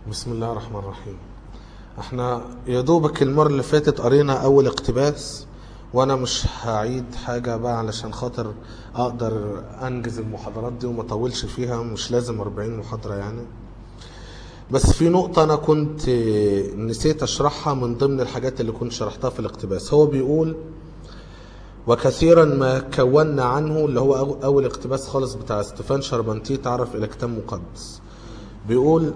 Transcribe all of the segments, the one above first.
بسم الله الرحمن الرحيم احنا يا دوبك المرة اللي فاتت قرينا اول اقتباس وانا مش هعيد حاجة بقى علشان خاطر اقدر انجز المحاضرات دي وما اطولش فيها مش لازم 40 محاضرة يعني بس في نقطة انا كنت نسيت اشرحها من ضمن الحاجات اللي كنت شرحتها في الاقتباس هو بيقول وكثيرا ما كونا عنه اللي هو أو- اول اقتباس خالص بتاع ستيفان شربنتي تعرف الى كتاب مقدس بيقول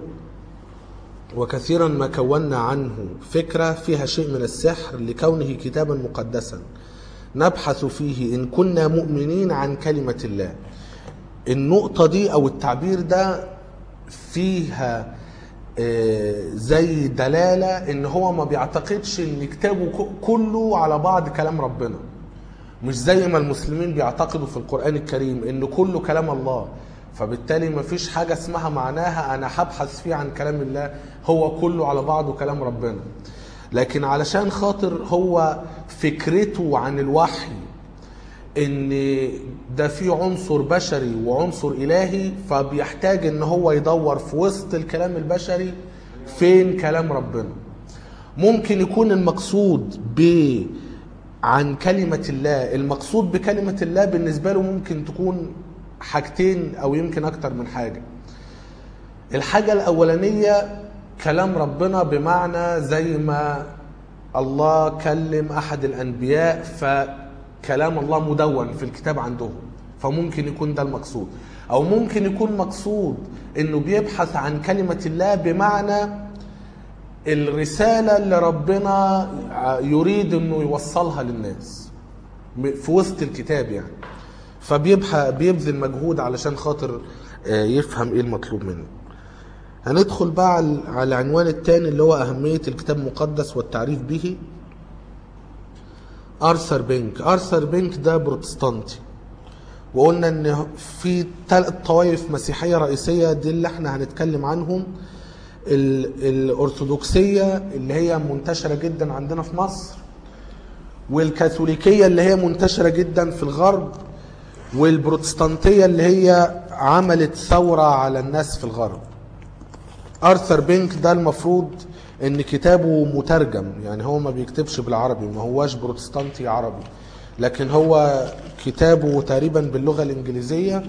وكثيرا ما كونا عنه فكرة فيها شيء من السحر لكونه كتابا مقدسا نبحث فيه إن كنا مؤمنين عن كلمة الله النقطة دي أو التعبير ده فيها آه، زي دلالة إن هو ما بيعتقدش إن كتابه ك- كله على بعض كلام ربنا مش زي ما المسلمين بيعتقدوا في القرآن الكريم إن كله كلام الله فبالتالي ما فيش حاجة اسمها معناها أنا هبحث فيه عن كلام الله هو كله على بعضه كلام ربنا لكن علشان خاطر هو فكرته عن الوحي ان ده في عنصر بشري وعنصر الهي فبيحتاج ان هو يدور في وسط الكلام البشري فين كلام ربنا ممكن يكون المقصود ب عن كلمة الله المقصود بكلمة الله بالنسبة له ممكن تكون حاجتين أو يمكن أكتر من حاجة الحاجة الأولانية كلام ربنا بمعنى زي ما الله كلم أحد الأنبياء فكلام الله مدون في الكتاب عندهم فممكن يكون ده المقصود أو ممكن يكون مقصود إنه بيبحث عن كلمة الله بمعنى الرسالة اللي ربنا يريد انه يوصلها للناس في وسط الكتاب يعني فبيبقى بيبذل مجهود علشان خاطر آه، يفهم ايه المطلوب منه هندخل بقى على- على العنوان الثاني اللي هو أهمية الكتاب المقدس والتعريف به أرثر بينك أرثر بينك ده بروتستانتي وقلنا ان في ثلاث طوائف مسيحيه رئيسيه دي اللي احنا هنتكلم عنهم ال- الارثوذكسيه اللي هي منتشره جدا عندنا في مصر والكاثوليكيه اللي هي منتشره جدا في الغرب والبروتستانتيه اللي هي عملت ثوره على الناس في الغرب ارثر بينك ده المفروض ان كتابه مترجم يعني هو ما بيكتبش بالعربي ما هواش بروتستانتي عربي لكن هو كتابه تقريبا باللغه الانجليزيه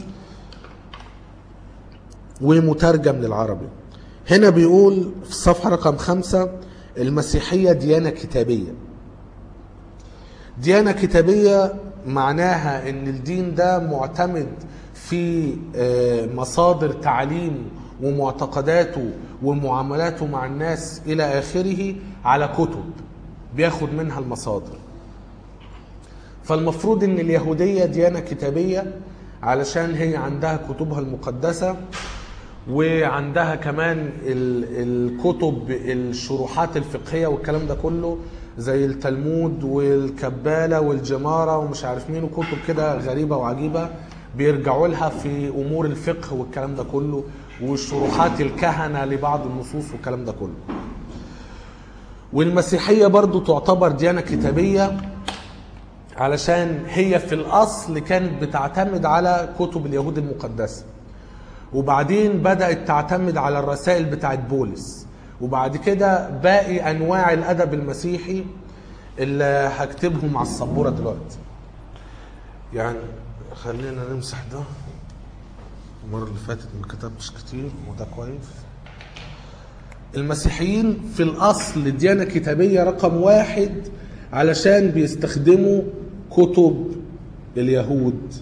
ومترجم للعربي هنا بيقول في الصفحه رقم خمسة المسيحيه ديانه كتابيه ديانة كتابية معناها ان الدين ده معتمد في آه، مصادر تعليم ومعتقداته ومعاملاته مع الناس الى اخره على كتب بياخد منها المصادر فالمفروض ان اليهودية ديانة كتابية علشان هي عندها كتبها المقدسة وعندها كمان ال- الكتب الشروحات الفقهية والكلام ده كله زي التلمود والكبالة والجمارة ومش عارف مين وكتب كده غريبة وعجيبة بيرجعوا لها في أمور الفقه والكلام ده كله والشروحات الكهنة لبعض النصوص والكلام ده كله والمسيحية برضو تعتبر ديانة كتابية علشان هي في الأصل كانت بتعتمد على كتب اليهود المقدسة وبعدين بدأت تعتمد على الرسائل بتاعت بولس وبعد كده باقي أنواع الأدب المسيحي اللي هكتبهم على السبورة دلوقتي يعني خلينا نمسح ده المرة اللي فاتت ما كتبتش كتير وده كويس المسيحيين في الأصل ديانة كتابية رقم واحد علشان بيستخدموا كتب اليهود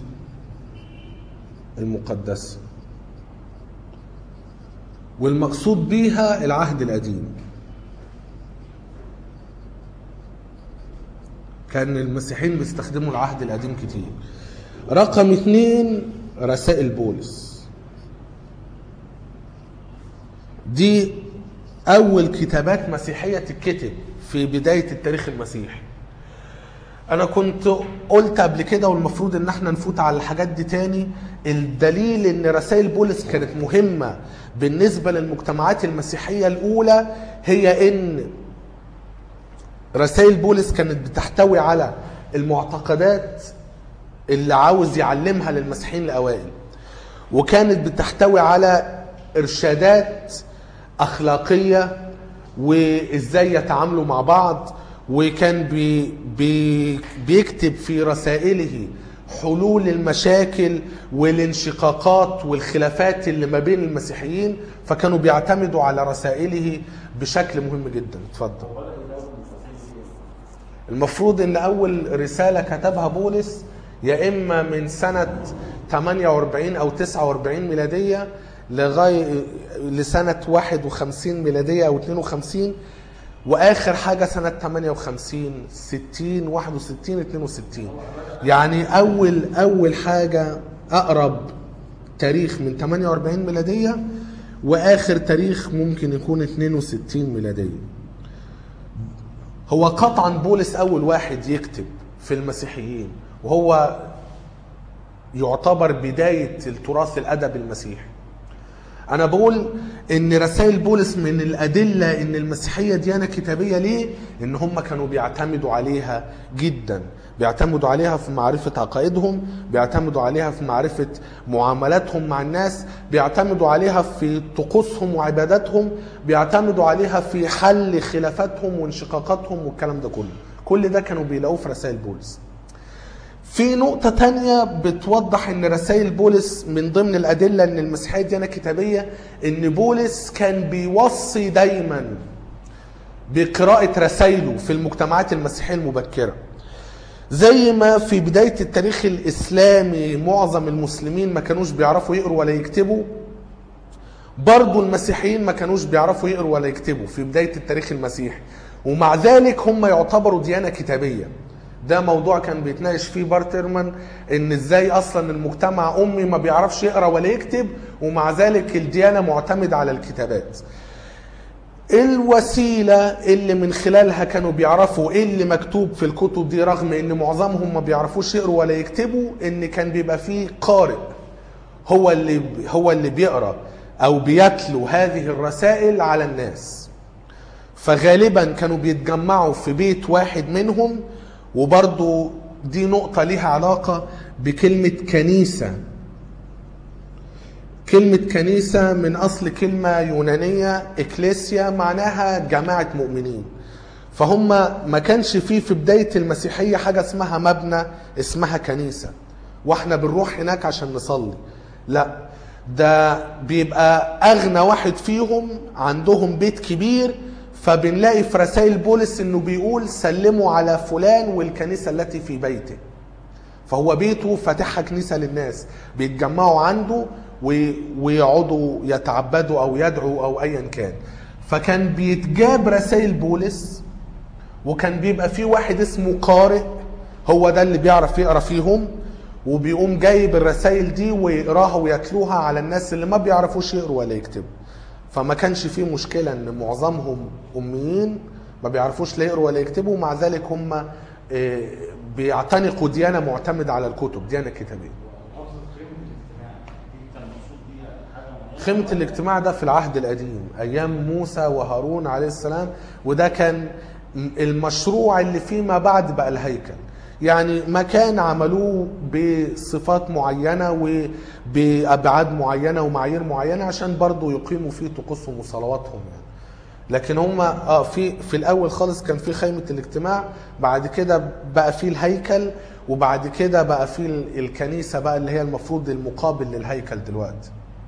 المقدسه والمقصود بيها العهد القديم كان المسيحيين بيستخدموا العهد القديم كتير رقم اثنين رسائل بولس دي اول كتابات مسيحيه تتكتب في بدايه التاريخ المسيحي انا كنت قلت قبل كده والمفروض ان احنا نفوت على الحاجات دي تاني الدليل ان رسائل بولس كانت مهمة بالنسبة للمجتمعات المسيحية الاولى هي ان رسائل بولس كانت بتحتوي على المعتقدات اللي عاوز يعلمها للمسيحيين الاوائل وكانت بتحتوي على ارشادات اخلاقيه وازاي يتعاملوا مع بعض وكان بي بي بيكتب في رسائله حلول المشاكل والانشقاقات والخلافات اللي ما بين المسيحيين فكانوا بيعتمدوا على رسائله بشكل مهم جدا اتفضل المفروض ان اول رساله كتبها بولس يا اما من سنه 48 او 49 ميلاديه لغايه لسنه 51 ميلاديه او 52 واخر حاجه سنه 58 60 61 62 يعني اول اول حاجه اقرب تاريخ من 48 ميلاديه واخر تاريخ ممكن يكون 62 ميلاديه هو قطعا بولس اول واحد يكتب في المسيحيين وهو يعتبر بدايه التراث الادبي المسيحي انا بقول ان رسائل بولس من الادله ان المسيحيه ديانه كتابيه ليه ان هم كانوا بيعتمدوا عليها جدا بيعتمدوا عليها في معرفه عقائدهم بيعتمدوا عليها في معرفه معاملاتهم مع الناس بيعتمدوا عليها في طقوسهم وعباداتهم بيعتمدوا عليها في حل خلافاتهم وانشقاقاتهم والكلام ده كله كل ده كانوا بيلاقوه في رسائل بولس في نقطة تانية بتوضح ان رسائل بولس من ضمن الادلة ان المسيحية ديانة كتابية ان بولس كان بيوصي دايما بقراءة رسائله في المجتمعات المسيحية المبكرة زي ما في بداية التاريخ الاسلامي معظم المسلمين ما كانوش بيعرفوا يقروا ولا يكتبوا برضو المسيحيين ما كانوش بيعرفوا يقروا ولا يكتبوا في بداية التاريخ المسيحي ومع ذلك هم يعتبروا ديانة كتابية ده موضوع كان بيتناقش فيه بارترمان ان ازاي اصلا المجتمع امي ما بيعرفش يقرا ولا يكتب ومع ذلك الديانه معتمده على الكتابات الوسيله اللي من خلالها كانوا بيعرفوا ايه اللي مكتوب في الكتب دي رغم ان معظمهم ما بيعرفوش يقروا ولا يكتبوا ان كان بيبقى فيه قارئ هو اللي هو اللي بيقرا او بيتلو هذه الرسائل على الناس فغالبا كانوا بيتجمعوا في بيت واحد منهم وبرضو دي نقطة ليها علاقة بكلمة كنيسة كلمة كنيسة من أصل كلمة يونانية إكليسيا معناها جماعة مؤمنين فهم ما كانش فيه في بداية المسيحية حاجة اسمها مبنى اسمها كنيسة واحنا بنروح هناك عشان نصلي لا ده بيبقى أغنى واحد فيهم عندهم بيت كبير فبنلاقي في رسائل بولس انه بيقول سلموا على فلان والكنيسه التي في بيته فهو بيته فاتحها كنيسه للناس بيتجمعوا عنده ويقعدوا يتعبدوا او يدعوا او ايا كان فكان بيتجاب رسائل بولس وكان بيبقى في واحد اسمه قارئ هو ده اللي بيعرف يقرا فيهم وبيقوم جايب الرسائل دي ويقراها ويتلوها على الناس اللي ما بيعرفوش يقروا ولا يكتبوا فما كانش فيه مشكلة ان معظمهم اميين ما بيعرفوش لا يقروا ولا يكتبوا ومع ذلك هم بيعتنقوا ديانة معتمدة على الكتب ديانة كتابية خيمة الاجتماع ده في العهد القديم ايام موسى وهارون عليه السلام وده كان المشروع اللي فيما بعد بقى الهيكل يعني مكان عملوه بصفات معينة وبأبعاد معينة ومعايير معينة عشان برضو يقيموا فيه طقوسهم وصلواتهم يعني لكن هم اه في في الاول خالص كان في خيمه الاجتماع بعد كده بقى في الهيكل وبعد كده بقى في الكنيسه بقى اللي هي المفروض المقابل للهيكل دلوقتي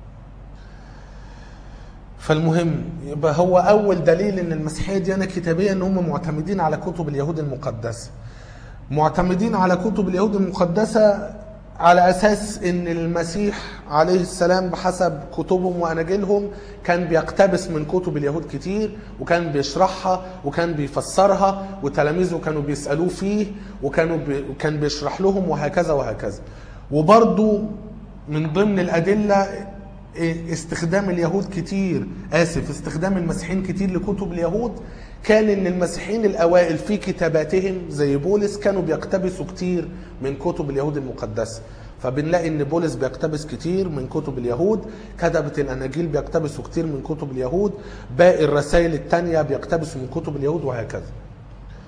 فالمهم يبقى هو اول دليل ان المسيحيه ديانه كتابيه ان هم معتمدين على كتب اليهود المقدسه معتمدين على كتب اليهود المقدسة على أساس أن المسيح عليه السلام بحسب كتبهم وأناجيلهم كان بيقتبس من كتب اليهود كتير وكان بيشرحها وكان بيفسرها وتلاميذه كانوا بيسألوه فيه وكانوا بي كان بيشرح لهم وهكذا وهكذا وبرضو من ضمن الأدلة استخدام اليهود كتير آسف استخدام المسيحيين كتير لكتب اليهود كان ان المسيحيين الاوائل في كتاباتهم زي بولس كانوا بيقتبسوا كتير من كتب اليهود المقدسه فبنلاقي ان بولس بيقتبس كتير من كتب اليهود كتبة الاناجيل بيقتبسوا كتير من كتب اليهود باقي الرسائل التانية بيقتبسوا من كتب اليهود وهكذا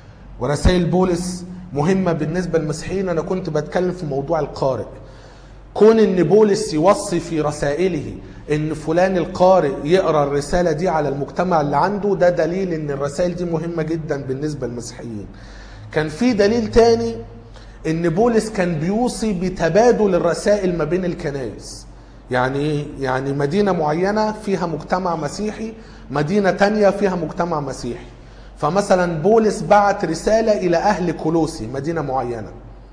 ورسائل بولس مهمة بالنسبة للمسيحيين انا كنت بتكلم في موضوع القارئ كون ان بولس يوصي في رسائله ان فلان القارئ يقرا الرساله دي على المجتمع اللي عنده ده دليل ان الرسائل دي مهمه جدا بالنسبه للمسيحيين كان في دليل تاني ان بولس كان بيوصي بتبادل الرسائل ما بين الكنائس يعني ايه يعني مدينه معينه فيها مجتمع مسيحي مدينه تانية فيها مجتمع مسيحي فمثلا بولس بعت رساله الى اهل كولوسي مدينه معينه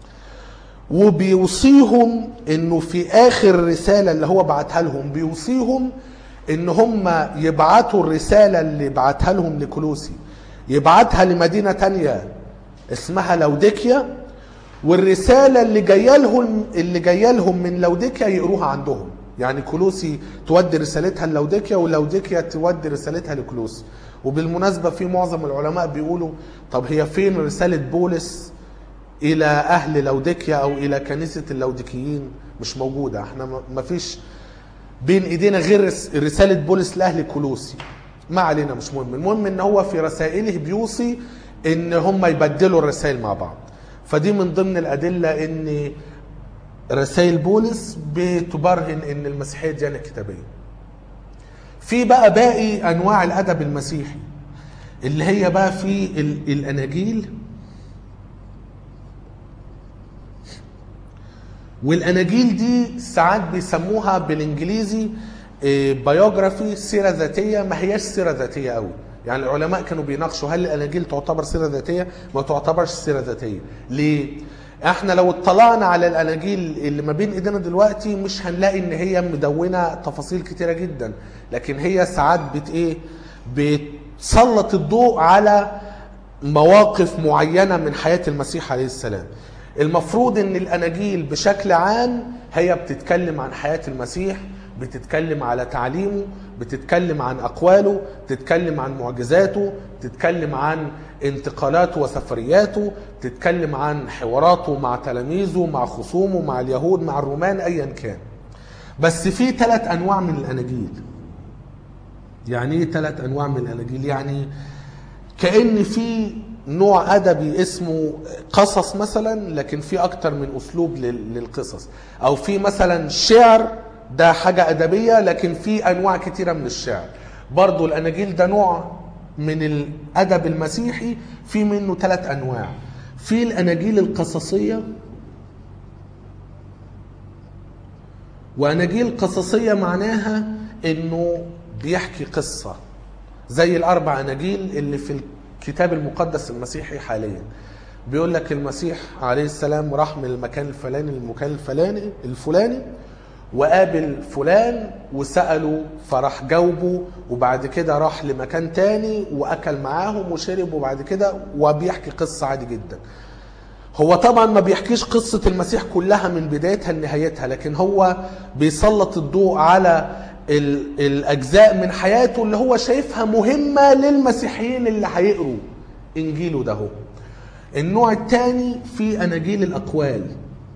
وبيوصيهم انه في اخر الرساله اللي هو بعتها لهم بيوصيهم ان هم يبعتوا الرساله اللي بعتها لهم لكولوسي يبعتها لمدينه تانية اسمها لوديكيا والرساله اللي جايه لهم اللي جايه لهم من لوديكيا يقروها عندهم يعني كولوسي تودي رسالتها للوديكيا ولوديكيا تودي رسالتها لكولوسي وبالمناسبه في معظم العلماء بيقولوا طب هي فين رساله بولس الى اهل لوديكيا او الى كنيسه اللوديكيين مش موجوده احنا ما فيش بين ايدينا غير رس- رساله بولس لاهل كولوسي ما علينا مش مهم المهم ان هو في رسائله بيوصي ان هم يبدلوا الرسائل مع بعض فدي من ضمن الادله ان رسائل بولس بتبرهن ان المسيحيه ديانه كتابيه في بقى باقي انواع الادب المسيحي اللي هي بقى في ال- الاناجيل والاناجيل دي ساعات بيسموها بالانجليزي بايوجرافي سيره ذاتيه ما هياش سيره ذاتيه قوي يعني العلماء كانوا بيناقشوا هل الاناجيل تعتبر سيره ذاتيه ما تعتبرش سيره ذاتيه ليه احنا لو اطلعنا على الاناجيل اللي ما بين ايدينا دلوقتي مش هنلاقي ان هي مدونه تفاصيل كتيره جدا لكن هي ساعات بت ايه بتسلط الضوء على مواقف معينه من حياه المسيح عليه السلام المفروض ان الاناجيل بشكل عام هي بتتكلم عن حياه المسيح بتتكلم على تعليمه بتتكلم عن اقواله بتتكلم عن معجزاته بتتكلم عن انتقالاته وسفرياته بتتكلم عن حواراته مع تلاميذه مع خصومه مع اليهود مع الرومان ايا كان بس في ثلاث انواع من الاناجيل يعني ايه ثلاث انواع من الاناجيل يعني كان في نوع ادبي اسمه قصص مثلا لكن في اكتر من اسلوب لل- للقصص او في مثلا شعر ده حاجه ادبيه لكن في انواع كتيره من الشعر برضو الاناجيل ده نوع من الادب المسيحي في منه ثلاث انواع في الاناجيل القصصيه واناجيل قصصيه معناها انه بيحكي قصه زي الاربع اناجيل اللي في الكتاب المقدس المسيحي حاليا بيقول لك المسيح عليه السلام راح من المكان الفلاني للمكان الفلاني الفلاني وقابل فلان وسأله فراح جاوبه وبعد كده راح لمكان تاني وأكل معاهم وشرب وبعد كده وبيحكي قصة عادي جدا هو طبعا ما بيحكيش قصة المسيح كلها من بدايتها لنهايتها لكن هو بيسلط الضوء على ال- الأجزاء من حياته اللي هو شايفها مهمة للمسيحيين اللي هيقروا إنجيله ده هو. النوع الثاني في أناجيل الأقوال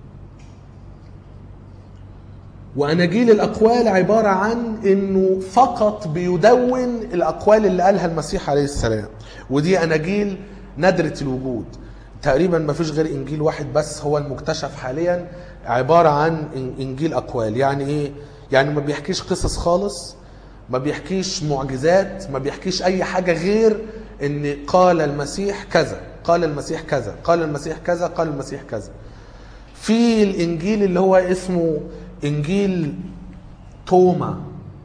وأناجيل الأقوال عبارة عن إنه فقط بيدون الأقوال اللي قالها المسيح عليه السلام ودي أناجيل نادرة الوجود تقريبا ما فيش غير إنجيل واحد بس هو المكتشف حاليا عبارة عن إن- إنجيل أقوال يعني إيه؟ يعني ما بيحكيش قصص خالص ما بيحكيش معجزات ما بيحكيش أي حاجة غير إن قال المسيح كذا قال المسيح كذا قال المسيح كذا قال المسيح كذا في الانجيل اللي هو اسمه انجيل توما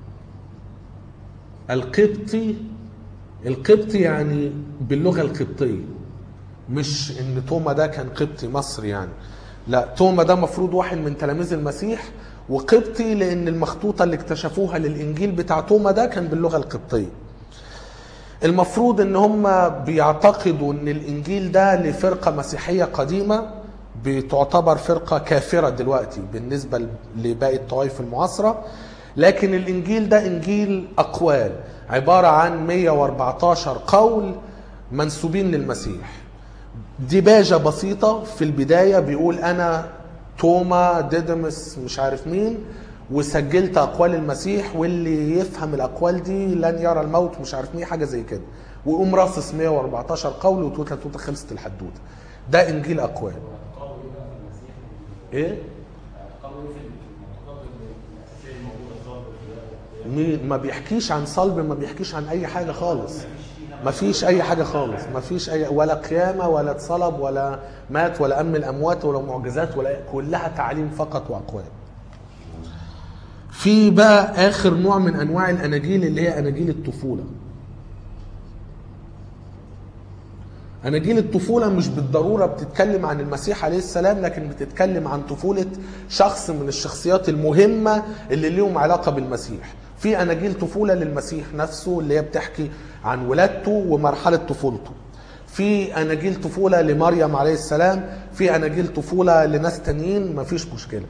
القبطي القبطي يعني باللغه القبطيه مش ان توما ده كان قبطي مصري يعني لا توما ده مفروض واحد من تلاميذ المسيح وقبطي لان المخطوطه اللي اكتشفوها للانجيل بتاع توما ده كان باللغه القبطيه المفروض ان هم بيعتقدوا ان الانجيل ده لفرقه مسيحيه قديمه بتعتبر فرقه كافره دلوقتي بالنسبه لباقي الطوائف المعاصره لكن الانجيل ده انجيل اقوال عباره عن 114 قول منسوبين للمسيح ديباجة بسيطة في البداية بيقول أنا توما ديدمس مش عارف مين وسجلت أقوال المسيح واللي يفهم الأقوال دي لن يرى الموت مش عارف مين حاجة زي كده ويقوم راصص 114 قول وتوتة توتة خلصت الحدوتة ده إنجيل أقوال قوي بقى في المسيح إيه؟ قوي في مي- ما بيحكيش عن صلب ما بيحكيش عن اي حاجه خالص ما فيش اي حاجه خالص ما فيش اي ولا قيامه ولا اتصلب ولا مات ولا ام الاموات ولا معجزات ولا كلها تعليم فقط واقوال في بقى اخر نوع من انواع الاناجيل اللي هي اناجيل الطفوله اناجيل الطفوله مش بالضروره بتتكلم عن المسيح عليه السلام لكن بتتكلم عن طفوله شخص من الشخصيات المهمه اللي ليهم علاقه بالمسيح في اناجيل طفوله للمسيح نفسه اللي هي بتحكي عن ولادته ومرحله طفولته في اناجيل طفوله لمريم عليه السلام في اناجيل طفوله لناس تانيين مفيش مشكله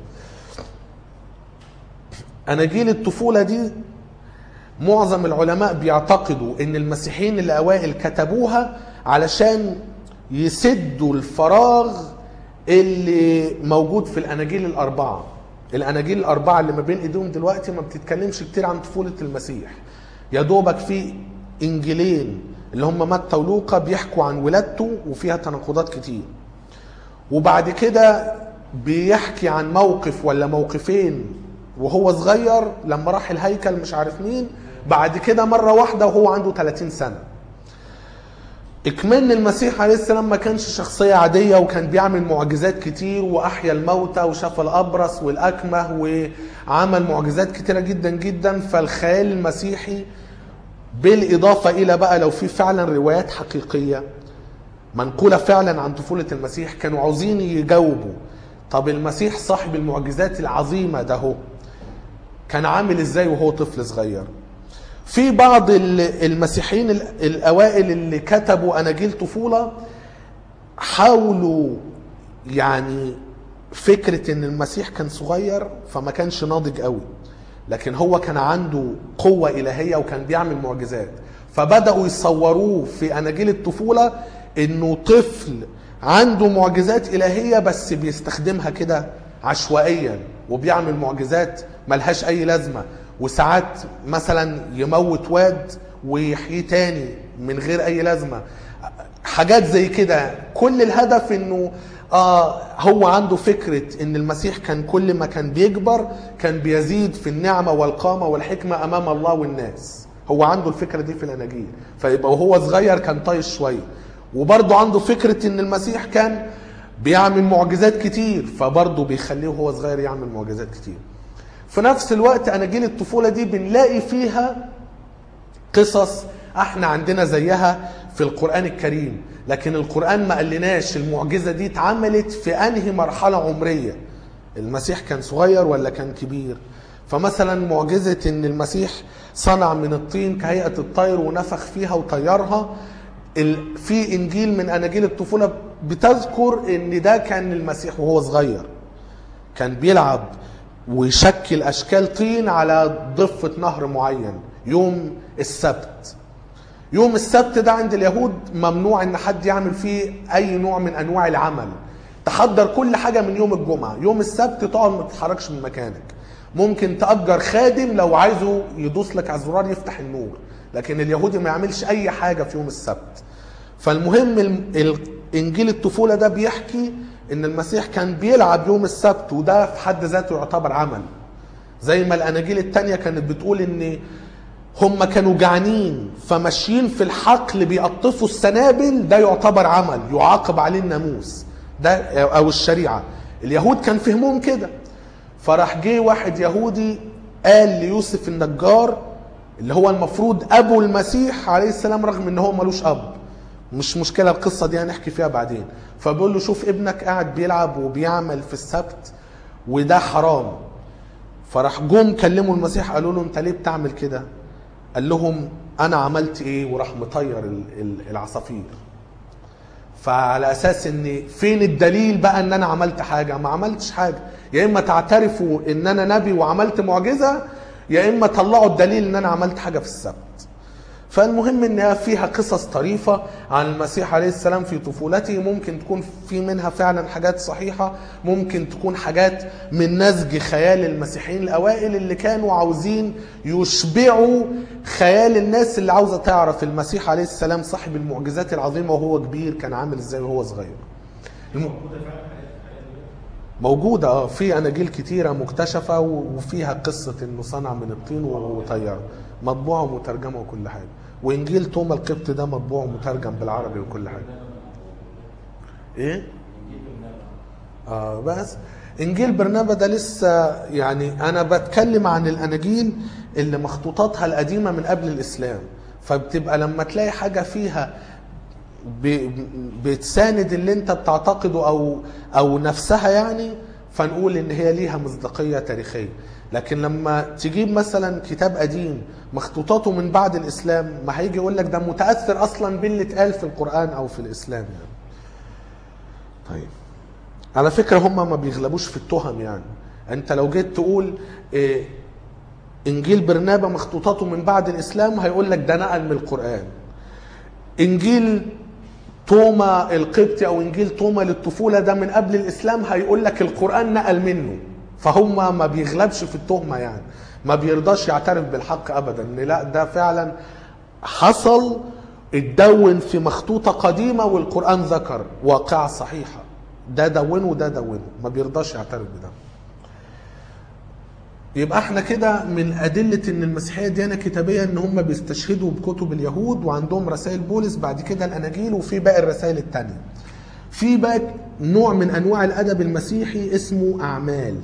اناجيل الطفوله دي معظم العلماء بيعتقدوا ان المسيحيين الاوائل كتبوها علشان يسدوا الفراغ اللي موجود في الاناجيل الاربعه الاناجيل الاربعه اللي ما بين ايديهم دلوقتي ما بتتكلمش كتير عن طفوله المسيح يا دوبك في انجيلين اللي هم متى ولوقا بيحكوا عن ولادته وفيها تناقضات كتير وبعد كده بيحكي عن موقف ولا موقفين وهو صغير لما راح الهيكل مش عارف مين بعد كده مرة واحدة وهو عنده 30 سنة اكمن المسيح عليه السلام ما كانش شخصية عادية وكان بيعمل معجزات كتير وأحيا الموتى وشفى الأبرص والأكمه وعمل معجزات كتيرة جدا جدا فالخيال المسيحي بالإضافة إلى بقى لو في فعلا روايات حقيقية منقولة فعلا عن طفولة المسيح كانوا عاوزين يجاوبوا طب المسيح صاحب المعجزات العظيمة ده هو كان عامل ازاي وهو طفل صغير في بعض ال- المسيحيين ال- الاوائل اللي كتبوا اناجيل طفوله حاولوا يعني فكره ان المسيح كان صغير فما كانش ناضج قوي لكن هو كان عنده قوه الهيه وكان بيعمل معجزات فبداوا يصوروه في اناجيل الطفوله انه طفل عنده معجزات الهيه بس بيستخدمها كده عشوائيا وبيعمل معجزات ملهاش اي لازمه وساعات مثلا يموت واد ويحييه تاني من غير اي لازمه حاجات زي كده كل الهدف انه آه هو عنده فكرة ان المسيح كان كل ما كان بيكبر كان بيزيد في النعمة والقامة والحكمة امام الله والناس هو عنده الفكرة دي في الاناجيل فيبقى وهو صغير كان طايش شوية وبرضه عنده فكرة ان المسيح كان بيعمل معجزات كتير فبرضه بيخليه وهو صغير يعمل معجزات كتير في نفس الوقت اناجيل الطفولة دي بنلاقي فيها قصص احنا عندنا زيها في القرآن الكريم لكن القرآن ما قالناش المعجزة دي اتعملت في انهي مرحلة عمرية المسيح كان صغير ولا كان كبير فمثلا معجزة ان المسيح صنع من الطين كهيئة الطير ونفخ فيها وطيرها ال- في انجيل من اناجيل الطفولة بتذكر ان ده كان المسيح وهو صغير كان بيلعب ويشكل اشكال طين على ضفه نهر معين يوم السبت يوم السبت ده عند اليهود ممنوع ان حد يعمل فيه اي نوع من انواع العمل تحضر كل حاجه من يوم الجمعه يوم السبت تقعد ما تتحركش من مكانك ممكن تأجر خادم لو عايزه يدوس لك على الزرار يفتح النور لكن اليهودي ما يعملش اي حاجه في يوم السبت فالمهم ال- ال- انجيل الطفوله ده بيحكي ان المسيح كان بيلعب يوم السبت وده في حد ذاته يعتبر عمل زي ما الاناجيل التانية كانت بتقول ان هم كانوا جعانين فماشيين في الحقل بيقطفوا السنابل ده يعتبر عمل يعاقب عليه الناموس ده او الشريعه اليهود كان فهمهم كده فراح جه واحد يهودي قال ليوسف النجار اللي هو المفروض ابو المسيح عليه السلام رغم ان هو ملوش اب مش مشكله القصه دي هنحكي فيها بعدين فبيقول له شوف ابنك قاعد بيلعب وبيعمل في السبت وده حرام فراح جم كلموا المسيح قالوا له انت ليه بتعمل كده قال لهم انا عملت ايه وراح مطير ال- ال- العصافير فعلى اساس ان فين الدليل بقى ان انا عملت حاجه ما عملتش حاجه يا اما تعترفوا ان انا نبي وعملت معجزه يا اما طلعوا الدليل ان انا عملت حاجه في السبت فالمهم انها فيها قصص طريفه عن المسيح عليه السلام في طفولته ممكن تكون في منها فعلا حاجات صحيحه ممكن تكون حاجات من نسج خيال المسيحيين الاوائل اللي كانوا عاوزين يشبعوا خيال الناس اللي عاوزه تعرف المسيح عليه السلام صاحب المعجزات العظيمه وهو كبير كان عامل ازاي وهو صغير الم... موجوده فعلا حاجات حاجات دي موجودة اه في اناجيل كتيرة مكتشفة و- وفيها قصة انه صنع من الطين وطيره مطبوعة ومترجمة وكل حاجة وانجيل توما القبط ده مطبوع ومترجم بالعربي وكل حاجة ايه؟ اه بس انجيل برنابا ده لسه يعني انا بتكلم عن الاناجيل اللي مخطوطاتها القديمه من قبل الاسلام فبتبقى لما تلاقي حاجه فيها ب- بتساند اللي انت بتعتقده او او نفسها يعني فنقول ان هي ليها مصداقيه تاريخيه لكن لما تجيب مثلا كتاب قديم مخطوطاته من بعد الاسلام ما هيجي يقول لك ده متاثر اصلا باللي اتقال في القران او في الاسلام يعني طيب على فكره هم ما بيغلبوش في التهم يعني انت لو جيت تقول إيه انجيل برنابا مخطوطاته من بعد الاسلام هيقول لك ده نقل من القران انجيل توما القبطي او انجيل توما للطفوله ده من قبل الاسلام هيقول لك القران نقل منه فهم ما بيغلبش في التهمه يعني ما بيرضاش يعترف بالحق ابدا ان لا ده فعلا حصل اتدون في مخطوطه قديمه والقران ذكر واقعه صحيحه ده دونه وده دونه ما بيرضاش يعترف بده يبقى احنا كده من أدلة إن المسيحية ديانة كتابية إن هم بيستشهدوا بكتب اليهود وعندهم رسائل بولس بعد كده الأناجيل وفي باقي الرسائل التانية. في بقى نوع من أنواع الأدب المسيحي اسمه أعمال.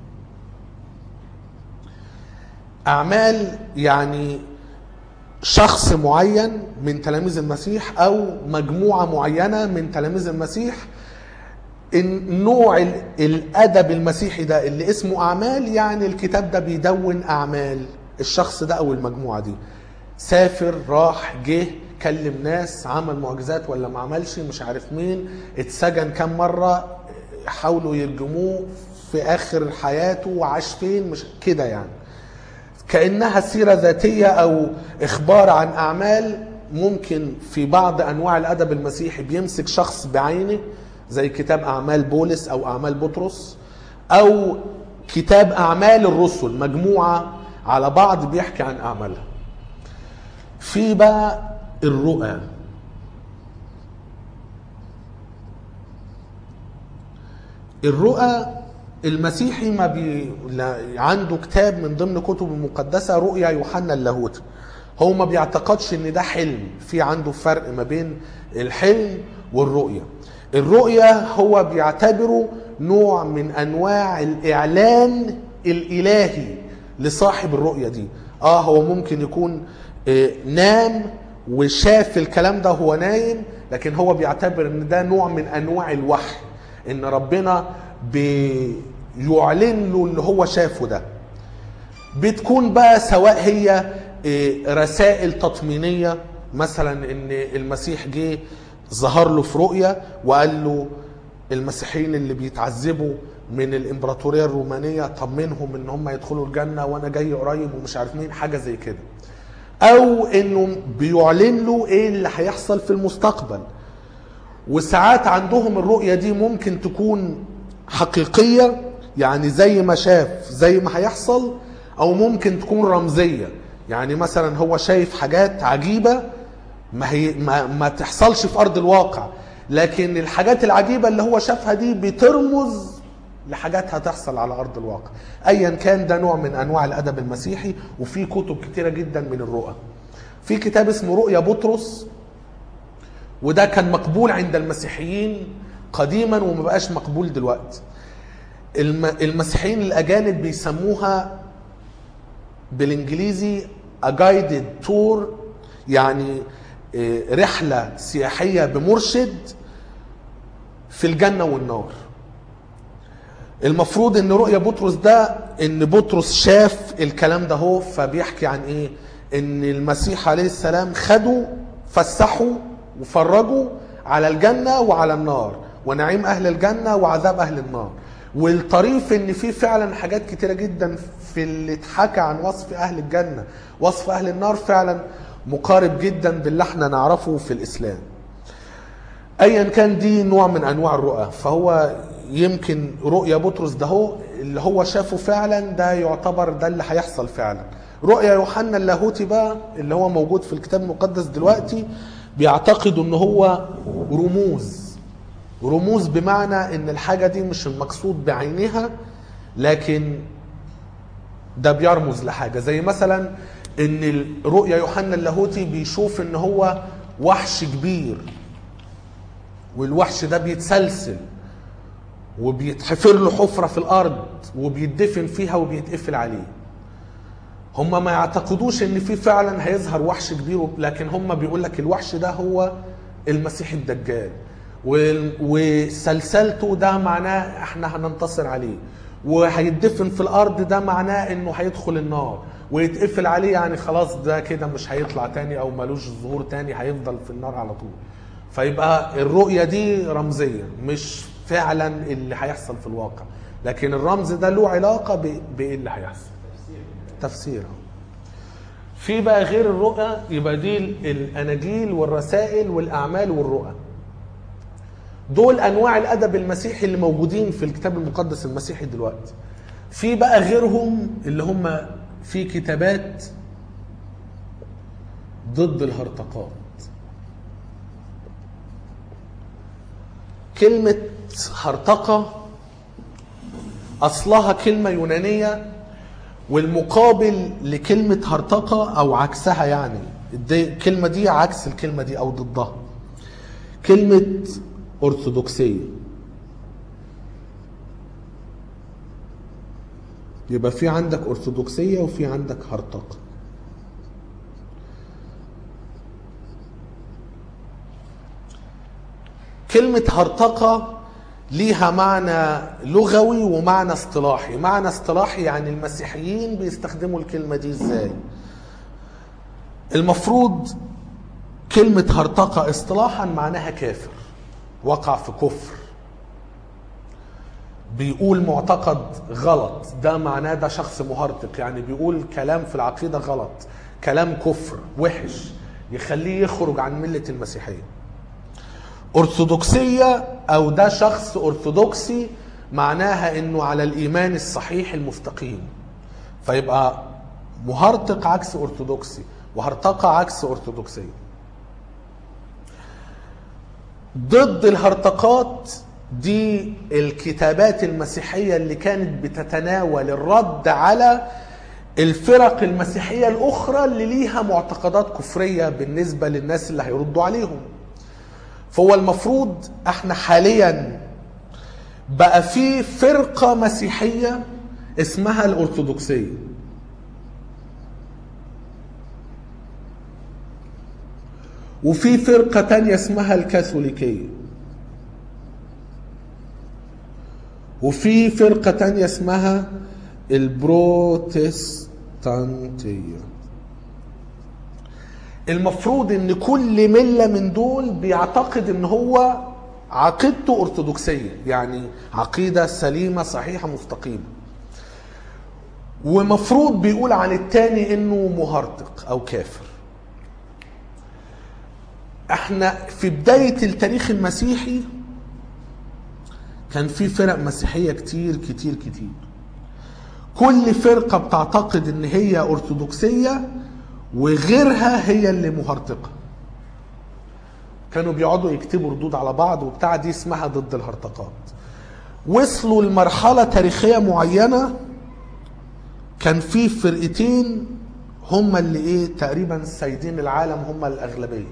أعمال يعني شخص معين من تلاميذ المسيح أو مجموعة معينة من تلاميذ المسيح النوع ال- الادب المسيحي ده اللي اسمه اعمال يعني الكتاب ده بيدون اعمال الشخص ده او المجموعه دي سافر راح جه كلم ناس عمل معجزات ولا ما عملش مش عارف مين اتسجن كام مره حاولوا يرجموه في اخر حياته وعاش فين مش كده يعني كانها سيره ذاتيه او اخبار عن اعمال ممكن في بعض انواع الادب المسيحي بيمسك شخص بعينه زي كتاب اعمال بولس او اعمال بطرس او كتاب اعمال الرسل مجموعه على بعض بيحكي عن اعمالها في بقى الرؤى الرؤى المسيحي ما بي... لا- عنده كتاب من ضمن كتب المقدسة رؤيا يوحنا اللاهوتي هو ما بيعتقدش ان ده حلم في عنده فرق ما بين الحلم والرؤيا الرؤيا هو بيعتبره نوع من انواع الاعلان الالهي لصاحب الرؤيا دي اه هو ممكن يكون آه، نام وشاف الكلام ده وهو نايم لكن هو بيعتبر ان ده نوع من انواع الوحي ان ربنا بيعلن له اللي هو شافه ده بتكون بقى سواء هي إيه، رسائل تطمينية مثلا ان المسيح جه ظهر له في رؤية وقال له المسيحيين اللي بيتعذبوا من الامبراطورية الرومانية طمنهم ان هم يدخلوا الجنة وانا جاي قريب ومش عارف مين حاجة زي كده او انه بيعلن له ايه اللي هيحصل في المستقبل وساعات عندهم الرؤية دي ممكن تكون حقيقية يعني زي ما شاف زي ما هيحصل او ممكن تكون رمزية يعني مثلا هو شايف حاجات عجيبة ما, هي ما, ما تحصلش في ارض الواقع لكن الحاجات العجيبة اللي هو شافها دي بترمز لحاجات هتحصل على ارض الواقع ايا كان ده نوع من انواع الادب المسيحي وفي كتب كتيرة جدا من الرؤى في كتاب اسمه رؤيا بطرس وده كان مقبول عند المسيحيين قديما وما بقاش مقبول دلوقتي الم... المسيحيين الاجانب بيسموها بالانجليزي a guided tour يعني آه، رحله سياحيه بمرشد في الجنه والنار المفروض ان رؤيا بطرس ده ان بطرس شاف الكلام ده هو فبيحكي عن ايه ان المسيح عليه السلام خدوا فسحوا وفرجوا على الجنة وعلى النار ونعيم اهل الجنة وعذاب اهل النار والطريف ان في فعلا حاجات كتيرة جدا في اللي اتحكى عن وصف اهل الجنة وصف اهل النار فعلا مقارب جدا باللي احنا نعرفه في الاسلام ايا كان دي نوع من انواع الرؤى فهو يمكن رؤيا بطرس ده هو اللي هو شافه فعلا ده يعتبر ده اللي هيحصل فعلا رؤيا يوحنا اللاهوتي بقى اللي هو موجود في الكتاب المقدس دلوقتي بيعتقدوا ان هو رموز رموز بمعنى ان الحاجة دي مش المقصود بعينها لكن ده بيرمز لحاجة زي مثلا ان رؤيا يوحنا اللاهوتي بيشوف ان هو وحش كبير والوحش ده بيتسلسل وبيتحفر له حفرة في الأرض وبيدفن فيها وبيتقفل عليه هم ما يعتقدوش ان في فعلا هيظهر وحش كبير لكن هم بيقول لك الوحش ده هو المسيح الدجال وال- وسلسلته ده معناه احنا هننتصر عليه وهيدفن في الارض ده معناه انه هيدخل النار ويتقفل عليه يعني خلاص ده كده مش هيطلع تاني او ملوش ظهور تاني هيفضل في النار على طول فيبقى الرؤية دي رمزية مش فعلا اللي هيحصل في الواقع لكن الرمز ده له علاقة ب- بايه اللي هيحصل تفسير في بقى غير الرؤى يبقى دي ال- الاناجيل والرسائل والاعمال والرؤى دول انواع الادب المسيحي اللي موجودين في الكتاب المقدس المسيحي دلوقتي في بقى غيرهم اللي هم في كتابات ضد الهرطقات كلمة هرطقة أصلها كلمة يونانية والمقابل لكلمة هرطقة أو عكسها يعني دي الكلمة دي عكس الكلمة دي أو ضدها كلمة أرثوذكسية يبقى في عندك أرثوذكسية وفي عندك هرطقة كلمة هرطقة ليها معنى لغوي ومعنى اصطلاحي معنى اصطلاحي يعني المسيحيين بيستخدموا الكلمة دي ازاي المفروض كلمة هرطقة اصطلاحا معناها كافر وقع في كفر بيقول معتقد غلط ده معناه ده شخص مهرطق يعني بيقول كلام في العقيدة غلط كلام كفر وحش يخليه يخرج عن ملة المسيحية أرثوذكسية أو ده شخص أرثوذكسي معناها إنه على الإيمان الصحيح المستقيم فيبقى مهرطق عكس أرثوذكسي وهرطقة عكس أرثوذكسية ضد الهرطقات دي الكتابات المسيحية اللي كانت بتتناول الرد على الفرق المسيحية الأخرى اللي ليها معتقدات كفرية بالنسبة للناس اللي هيردوا عليهم فهو المفروض احنا حاليا بقى في فرقة مسيحية اسمها الأرثوذكسية وفي فرقة تانية اسمها الكاثوليكية وفي فرقة تانية اسمها البروتستانتية المفروض ان كل ملة من دول بيعتقد ان هو عقيدته ارثوذكسية يعني عقيدة سليمة صحيحة مستقيمة ومفروض بيقول عن التاني انه مهرطق او كافر احنا في بداية التاريخ المسيحي كان في فرق مسيحية كتير كتير كتير كل فرقة بتعتقد ان هي ارثوذكسية وغيرها هي اللي مهرطقة كانوا بيقعدوا يكتبوا ردود على بعض وبتاع دي اسمها ضد الهرطقات وصلوا لمرحلة تاريخية معينة كان في فرقتين هم اللي ايه تقريبا سيدين العالم هم الأغلبية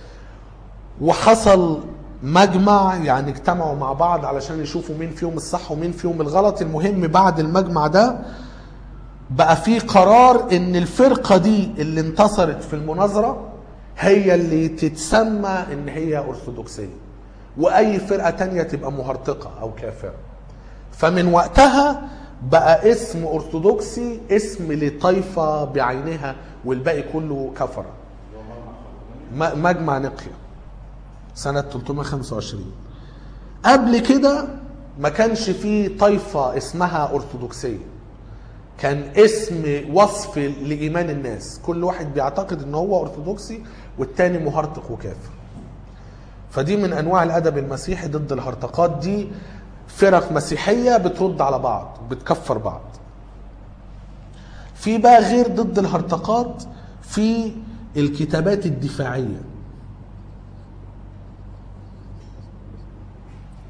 وحصل مجمع يعني اجتمعوا مع بعض علشان يشوفوا مين فيهم الصح ومين فيهم الغلط المهم بعد المجمع ده بقى في قرار ان الفرقة دي اللي انتصرت في المناظرة هي اللي تتسمى ان هي ارثوذكسية واي فرقة تانية تبقى مهرطقة او كافرة فمن وقتها بقى اسم ارثوذكسي اسم لطائفة بعينها والباقي كله كفرة م- مجمع نقيا سنة 325 قبل كده ما كانش فيه طائفة اسمها أرثوذكسية كان اسم وصف لإيمان الناس كل واحد بيعتقد ان هو أرثوذكسي والتاني مهرطق وكافر فدي من أنواع الأدب المسيحي ضد الهرطقات دي فرق مسيحية بترد على بعض بتكفر بعض في بقى غير ضد الهرطقات في الكتابات الدفاعيه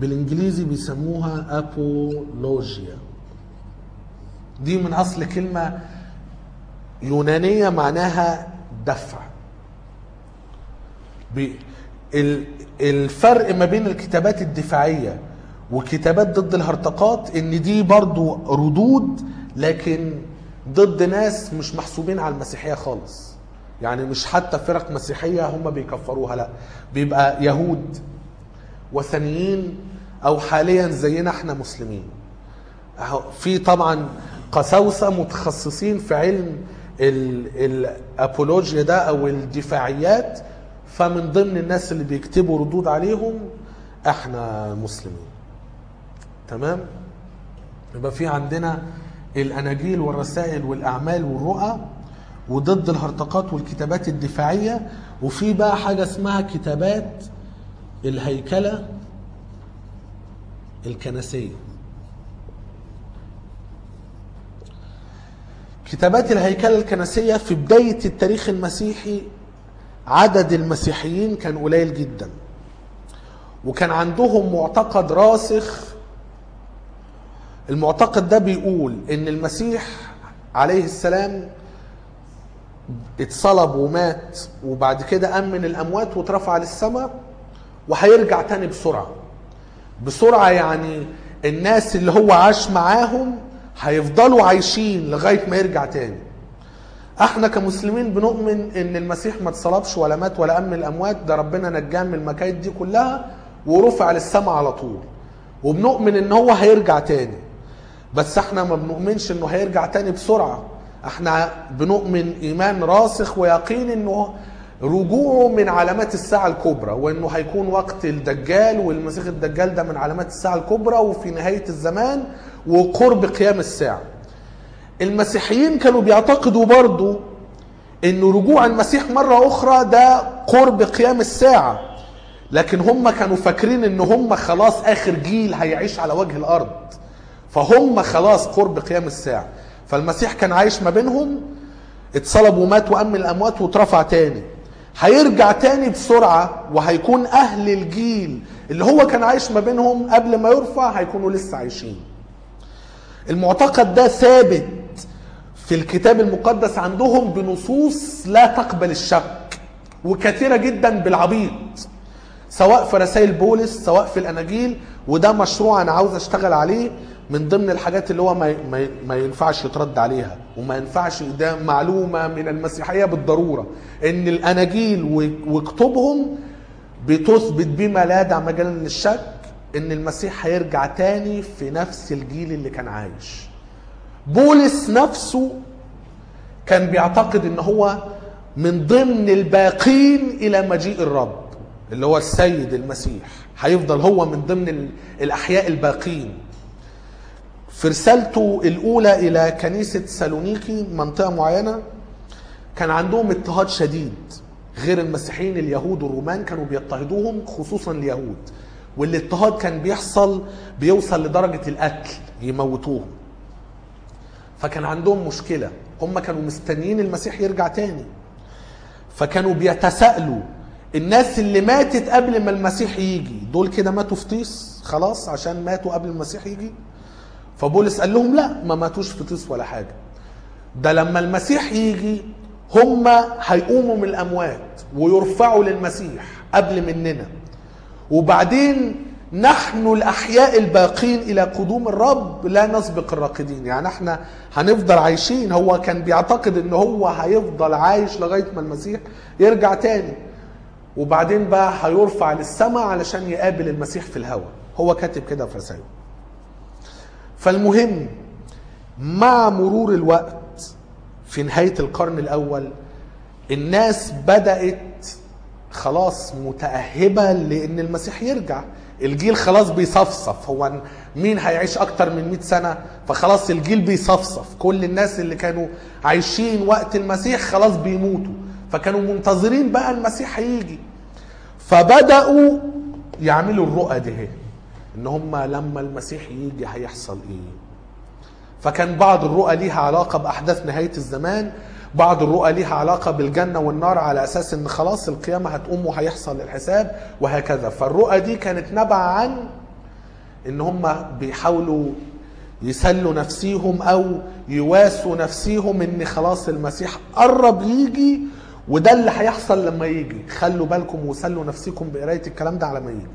بالانجليزي بيسموها ابولوجيا دي من اصل كلمه يونانيه معناها دفع ب- ال- الفرق ما بين الكتابات الدفاعيه وكتابات ضد الهرطقات ان دي برضو ردود لكن ضد ناس مش محسوبين على المسيحيه خالص يعني مش حتى فرق مسيحيه هم بيكفروها لا بيبقى يهود وثنيين او حاليا زينا احنا مسلمين أهو في طبعا قساوسه متخصصين في علم ال- الابولوجيا ده او الدفاعيات فمن ضمن الناس اللي بيكتبوا ردود عليهم احنا مسلمين تمام يبقى في عندنا الاناجيل والرسائل والاعمال والرؤى وضد الهرطقات والكتابات الدفاعيه وفي بقى حاجه اسمها كتابات الهيكله الكنسيه كتابات الهيكله الكنسيه في بدايه التاريخ المسيحي عدد المسيحيين كان قليل جدا وكان عندهم معتقد راسخ المعتقد ده بيقول ان المسيح عليه السلام اتصلب ومات وبعد كده قام من الاموات واترفع للسماء وهيرجع تاني بسرعه بسرعه يعني الناس اللي هو عاش معاهم هيفضلوا عايشين لغايه ما يرجع تاني احنا كمسلمين بنؤمن ان المسيح ما اتصلبش ولا مات ولا قام من الاموات ده ربنا نجاه من المكايد دي كلها ورفع للسماء على طول وبنؤمن ان هو هيرجع تاني بس احنا ما بنؤمنش انه هيرجع تاني بسرعه احنا بنؤمن ايمان راسخ ويقين انه رجوعه من علامات الساعة الكبرى وانه هيكون وقت الدجال والمسيح الدجال ده من علامات الساعة الكبرى وفي نهاية الزمان وقرب قيام الساعة المسيحيين كانوا بيعتقدوا برضو ان رجوع المسيح مرة اخرى ده قرب قيام الساعة لكن هم كانوا فاكرين ان هم خلاص اخر جيل هيعيش على وجه الارض فهم خلاص قرب قيام الساعة فالمسيح كان عايش ما بينهم اتصلب ومات وقام من الاموات واترفع تاني هيرجع تاني بسرعة وهيكون اهل الجيل اللي هو كان عايش ما بينهم قبل ما يرفع هيكونوا لسه عايشين المعتقد ده ثابت في الكتاب المقدس عندهم بنصوص لا تقبل الشك وكثيرة جدا بالعبيط سواء في رسائل بولس سواء في الاناجيل وده مشروع انا عاوز اشتغل عليه من ضمن الحاجات اللي هو ما, ما, ما ينفعش يترد عليها وما ينفعش ده معلومه من المسيحيه بالضروره ان الاناجيل و- وكتبهم بتثبت بما لا يدع مجالا للشك ان المسيح هيرجع تاني في نفس الجيل اللي كان عايش بولس نفسه كان بيعتقد ان هو من ضمن الباقين الى مجيء الرب اللي هو السيد المسيح هيفضل هو من ضمن ال- الاحياء الباقين في رسالته الاولى الى كنيسه سالونيكي منطقه معينه كان عندهم اضطهاد شديد غير المسيحيين اليهود والرومان كانوا بيضطهدوهم خصوصا اليهود والاضطهاد كان بيحصل بيوصل لدرجه القتل يموتوهم فكان عندهم مشكله هم كانوا مستنيين المسيح يرجع تاني فكانوا بيتساءلوا الناس اللي ماتت قبل ما المسيح يجي دول كده ماتوا في طيس خلاص عشان ماتوا قبل المسيح يجي فبولس قال لهم لا ما ماتوش في طيس ولا حاجه ده لما المسيح يجي هم هيقوموا من الاموات ويرفعوا للمسيح قبل مننا وبعدين نحن الاحياء الباقين الى قدوم الرب لا نسبق الراقدين يعني احنا هنفضل عايشين هو كان بيعتقد ان هو هيفضل عايش لغايه ما المسيح يرجع تاني وبعدين بقى هيرفع للسماء علشان يقابل المسيح في الهواء هو كاتب كده في رسائله فالمهم مع مرور الوقت في نهايه القرن الاول الناس بدات خلاص متأهبة لأن المسيح يرجع الجيل خلاص بيصفصف هو مين هيعيش أكتر من 100 سنة فخلاص الجيل بيصفصف كل الناس اللي كانوا عايشين وقت المسيح خلاص بيموتوا فكانوا منتظرين بقى المسيح هيجي فبدأوا يعملوا الرؤى دي هي. ان هم لما المسيح يجي هيحصل ايه فكان بعض الرؤى ليها علاقة بأحداث نهاية الزمان بعض الرؤى ليها علاقة بالجنة والنار على أساس إن خلاص القيامة هتقوم وهيحصل الحساب وهكذا فالرؤى دي كانت نبع عن ان هم بيحاولوا يسلوا نفسيهم او يواسوا نفسيهم ان خلاص المسيح قرب يجي وده اللي هيحصل لما يجي خلوا بالكم وسلوا نفسكم بقرايه الكلام ده على ما يجي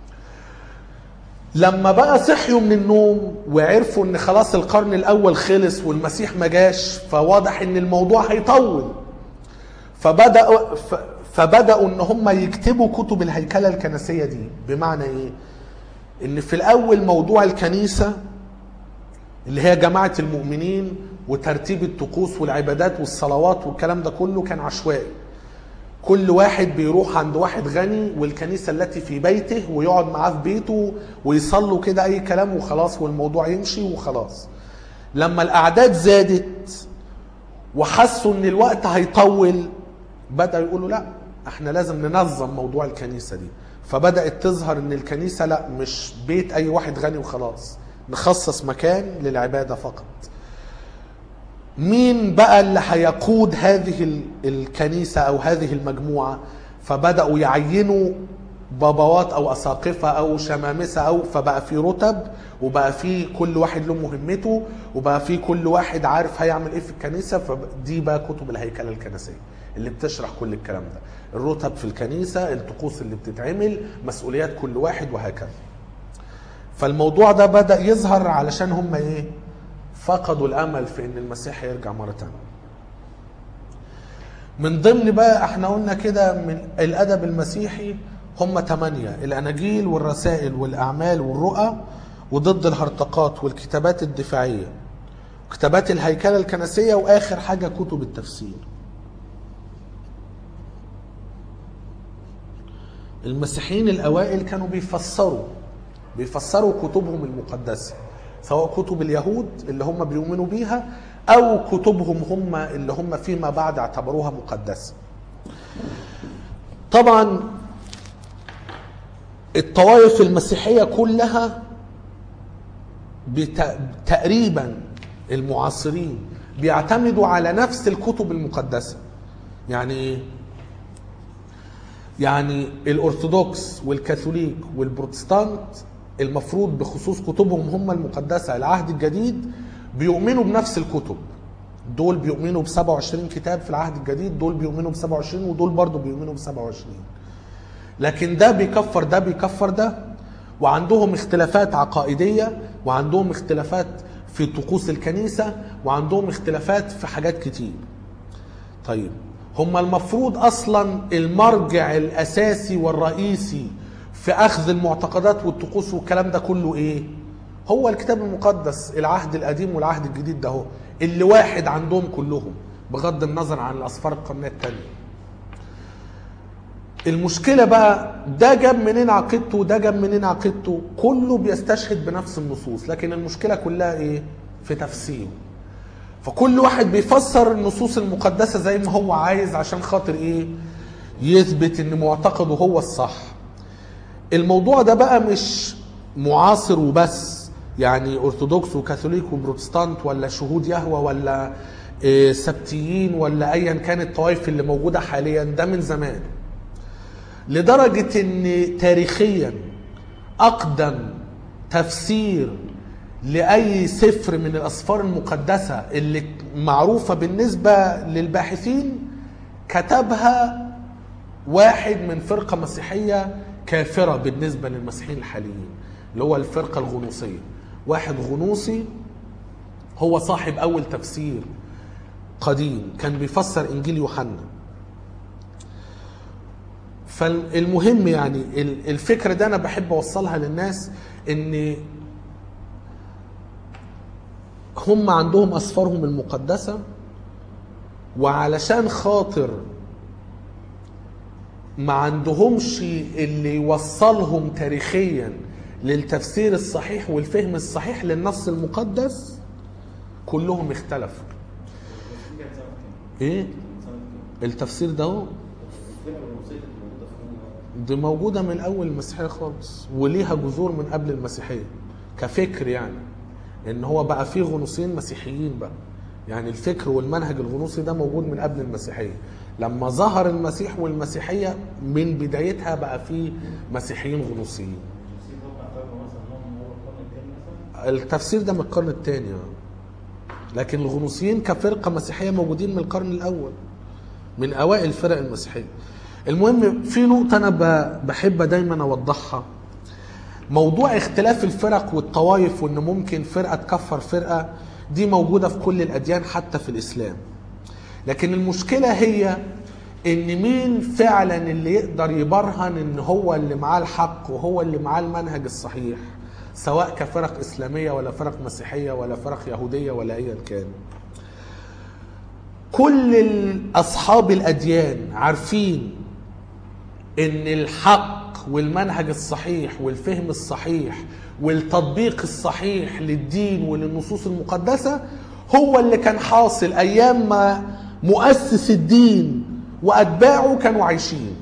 لما بقى صحيوا من النوم وعرفوا ان خلاص القرن الاول خلص والمسيح ما جاش فواضح ان الموضوع هيطول فبداوا ف- فبداوا ان هم يكتبوا كتب الهيكله الكنسيه دي بمعنى ايه ان في الاول موضوع الكنيسه اللي هي جماعه المؤمنين وترتيب الطقوس والعبادات والصلوات والكلام ده كله كان عشوائي كل واحد بيروح عند واحد غني والكنيسة التي في بيته ويقعد معاه في بيته ويصلوا كده أي كلام وخلاص والموضوع يمشي وخلاص لما الأعداد زادت وحسوا إن الوقت هيطول بدأوا يقولوا لا احنا لازم ننظم موضوع الكنيسة دي فبدأت تظهر إن الكنيسة لا مش بيت أي واحد غني وخلاص نخصص مكان للعبادة فقط مين بقى اللي هيقود هذه ال- الكنيسة أو هذه المجموعة فبدأوا يعينوا بابوات أو أساقفة أو شمامسة أو فبقى في رتب وبقى في كل واحد له مهمته وبقى في كل واحد عارف هيعمل إيه في الكنيسة فدي بقى كتب الهيكلة الكنسية اللي بتشرح كل الكلام ده الرتب في الكنيسة الطقوس اللي بتتعمل مسؤوليات كل واحد وهكذا فالموضوع ده بدأ يظهر علشان هم ايه فقدوا الامل في ان المسيح يرجع مره تانية من ضمن بقى احنا قلنا كده من الادب المسيحي هم ثمانية الاناجيل والرسائل والاعمال والرؤى وضد الهرطقات والكتابات الدفاعية كتابات الهيكلة الكنسية واخر حاجة كتب التفسير المسيحيين الاوائل كانوا بيفسروا بيفسروا كتبهم المقدسه سواء كتب اليهود اللي هم بيؤمنوا بيها او كتبهم هم اللي هم فيما بعد اعتبروها مقدسه طبعا الطوائف المسيحيه كلها بت... تقريبا المعاصرين بيعتمدوا على نفس الكتب المقدسه يعني ايه يعني الارثوذكس والكاثوليك والبروتستانت المفروض بخصوص كتبهم هم المقدسه العهد الجديد بيؤمنوا بنفس الكتب دول بيؤمنوا ب 27 كتاب في العهد الجديد دول بيؤمنوا ب 27 ودول برضه بيؤمنوا ب 27 لكن ده بيكفر ده بيكفر ده وعندهم اختلافات عقائديه وعندهم اختلافات في طقوس الكنيسه وعندهم اختلافات في حاجات كتير طيب هم المفروض اصلا المرجع الاساسي والرئيسي في اخذ المعتقدات والطقوس والكلام ده كله ايه هو الكتاب المقدس العهد القديم والعهد الجديد ده هو اللي واحد عندهم كلهم بغض النظر عن الاسفار القرنيه الثانيه المشكلة بقى ده جاب منين عقيدته وده جاب منين عقيدته كله بيستشهد بنفس النصوص لكن المشكلة كلها ايه في تفسيره فكل واحد بيفسر النصوص المقدسة زي ما هو عايز عشان خاطر ايه يثبت ان معتقده هو الصح الموضوع ده بقى مش معاصر وبس يعني ارثوذكس وكاثوليك وبروتستانت ولا شهود يهوى ولا إيه، سبتيين ولا ايا كانت الطوائف اللي موجوده حاليا ده من زمان لدرجه ان تاريخيا اقدم تفسير لاي سفر من الاسفار المقدسه اللي معروفه بالنسبه للباحثين كتبها واحد من فرقه مسيحيه كافره بالنسبه للمسيحيين الحاليين اللي هو الفرقه الغنوصيه واحد غنوصي هو صاحب اول تفسير قديم كان بيفسر انجيل يوحنا فالمهم يعني ال- الفكره ده انا بحب اوصلها للناس ان هم عندهم اسفارهم المقدسه وعلشان خاطر ما عندهمش اللي يوصلهم تاريخيا للتفسير الصحيح والفهم الصحيح للنص المقدس كلهم اختلفوا ايه التفسير ده هو دي موجودة من أول المسيحية خالص وليها جذور من قبل المسيحية كفكر يعني إن هو بقى فيه غنوصيين مسيحيين بقى يعني الفكر والمنهج الغنوصي ده موجود من قبل المسيحية لما ظهر المسيح والمسيحية من بدايتها بقى فيه مسيحيين غنوصيين الشيء ده بيعتبر مثلا ان هو التفسير ده من القرن الثاني لكن الغنوصيين كفرقه مسيحيه موجودين من القرن الاول من اوائل الفرق المسيحيه المهم في نقطه انا ب- بحب دايما اوضحها موضوع اختلاف الفرق والطوائف وان ممكن فرقه تكفر فرقه دي موجوده في كل الاديان حتى في الاسلام لكن المشكله هي ان مين فعلا اللي يقدر يبرهن ان هو اللي معاه الحق وهو اللي معاه المنهج الصحيح سواء كفرق اسلاميه ولا فرق مسيحيه ولا فرق يهوديه ولا ايا كان كل ال- اصحاب الاديان عارفين ان الحق والمنهج الصحيح والفهم الصحيح والتطبيق الصحيح للدين وللنصوص المقدسه هو اللي كان حاصل ايام ما مؤسس الدين واتباعه كانوا عايشين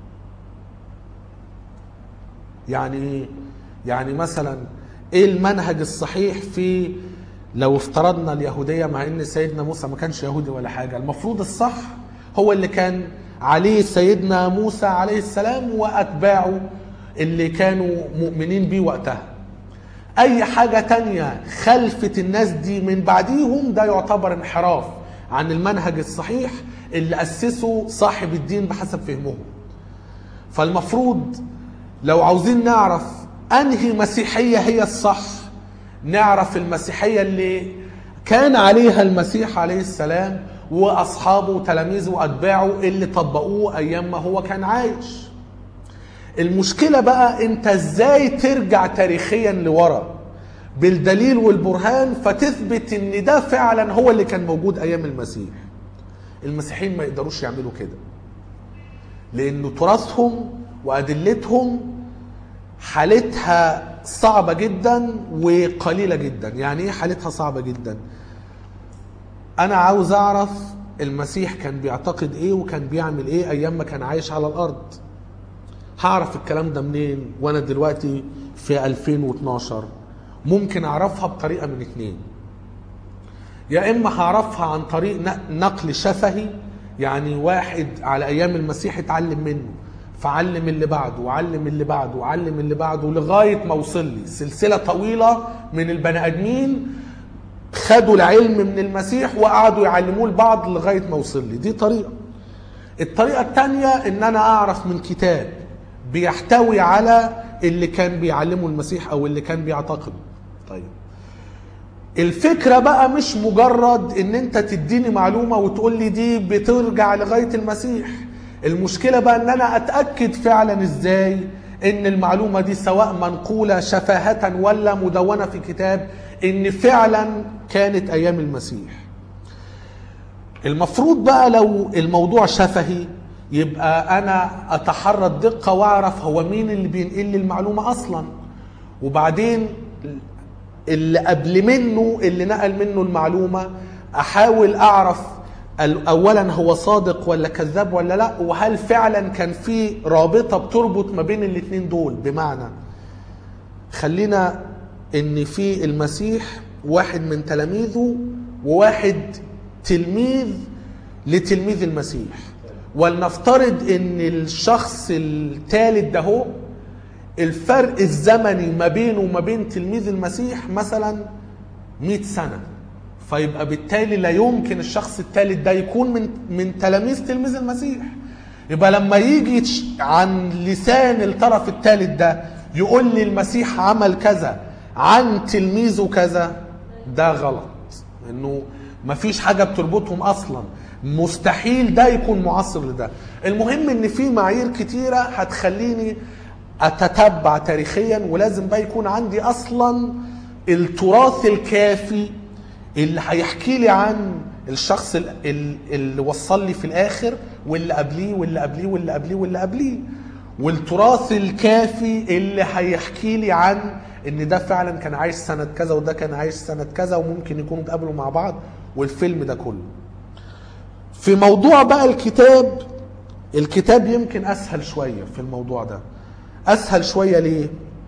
يعني ايه يعني مثلا ايه المنهج الصحيح في لو افترضنا اليهوديه مع ان سيدنا موسى ما كانش يهودي ولا حاجه المفروض الصح هو اللي كان عليه سيدنا موسى عليه السلام واتباعه اللي كانوا مؤمنين بيه وقتها اي حاجة تانية خلفت الناس دي من بعديهم ده يعتبر انحراف عن المنهج الصحيح اللي اسسه صاحب الدين بحسب فهمهم فالمفروض لو عاوزين نعرف انهي مسيحية هي الصح نعرف المسيحية اللي كان عليها المسيح عليه السلام واصحابه وتلاميذه واتباعه اللي طبقوه ايام ما هو كان عايش المشكلة بقى انت ازاي ترجع تاريخيا لورا بالدليل والبرهان فتثبت ان ده فعلا هو اللي كان موجود ايام المسيح المسيحيين ما يقدروش يعملوا كده لان تراثهم وادلتهم حالتها صعبة جدا وقليلة جدا يعني ايه حالتها صعبة جدا انا عاوز اعرف المسيح كان بيعتقد ايه وكان بيعمل ايه ايام ما كان عايش على الارض هعرف الكلام ده منين وانا دلوقتي في 2012 ممكن اعرفها بطريقه من اتنين يا اما هعرفها عن طريق ن- نقل شفهي يعني واحد على ايام المسيح اتعلم منه فعلم اللي بعده وعلم اللي بعده وعلم اللي بعده لغايه ما وصل لي سلسله طويله من البني ادمين خدوا العلم من المسيح وقعدوا يعلموه لبعض لغايه ما وصل لي دي طريقه الطريقة التانية ان انا اعرف من كتاب بيحتوي على اللي كان بيعلمه المسيح او اللي كان بيعتقده طيب الفكرة بقى مش مجرد ان انت تديني معلومة وتقول لي دي بترجع لغاية المسيح المشكلة بقى ان انا اتأكد فعلا ازاي ان المعلومة دي سواء منقولة شفاهة ولا مدونة في كتاب ان فعلا كانت ايام المسيح المفروض بقى لو الموضوع شفهي يبقى انا اتحرى الدقه واعرف هو مين اللي بينقل لي المعلومه اصلا وبعدين اللي قبل منه اللي نقل منه المعلومه احاول اعرف ال- اولا هو صادق ولا كذاب ولا لا وهل فعلا كان في رابطه بتربط ما بين الاثنين دول بمعنى خلينا ان في المسيح واحد من تلاميذه وواحد تلميذ لتلميذ المسيح ولنفترض ان الشخص الثالث ده هو الفرق الزمني ما بينه وما بين تلميذ المسيح مثلا 100 سنة فيبقى بالتالي لا يمكن الشخص الثالث ده يكون من من تلاميذ تلميذ المسيح يبقى لما يجي تش- عن لسان الطرف الثالث ده يقول لي المسيح عمل كذا عن تلميذه كذا ده غلط انه مفيش حاجه بتربطهم اصلا مستحيل ده يكون معاصر لده المهم ان في معايير كتيره هتخليني اتتبع تاريخيا ولازم بقى يكون عندي اصلا التراث الكافي اللي هيحكي لي عن الشخص ال- ال- اللي وصل لي في الاخر واللي قبليه واللي قبليه واللي قبليه واللي قبليه والتراث الكافي اللي هيحكي لي عن ان ده فعلا كان عايش سنة كذا وده كان عايش سنة كذا وممكن يكونوا اتقابلوا مع بعض والفيلم ده كله في موضوع بقى الكتاب الكتاب يمكن اسهل شوية في الموضوع ده اسهل شوية ليه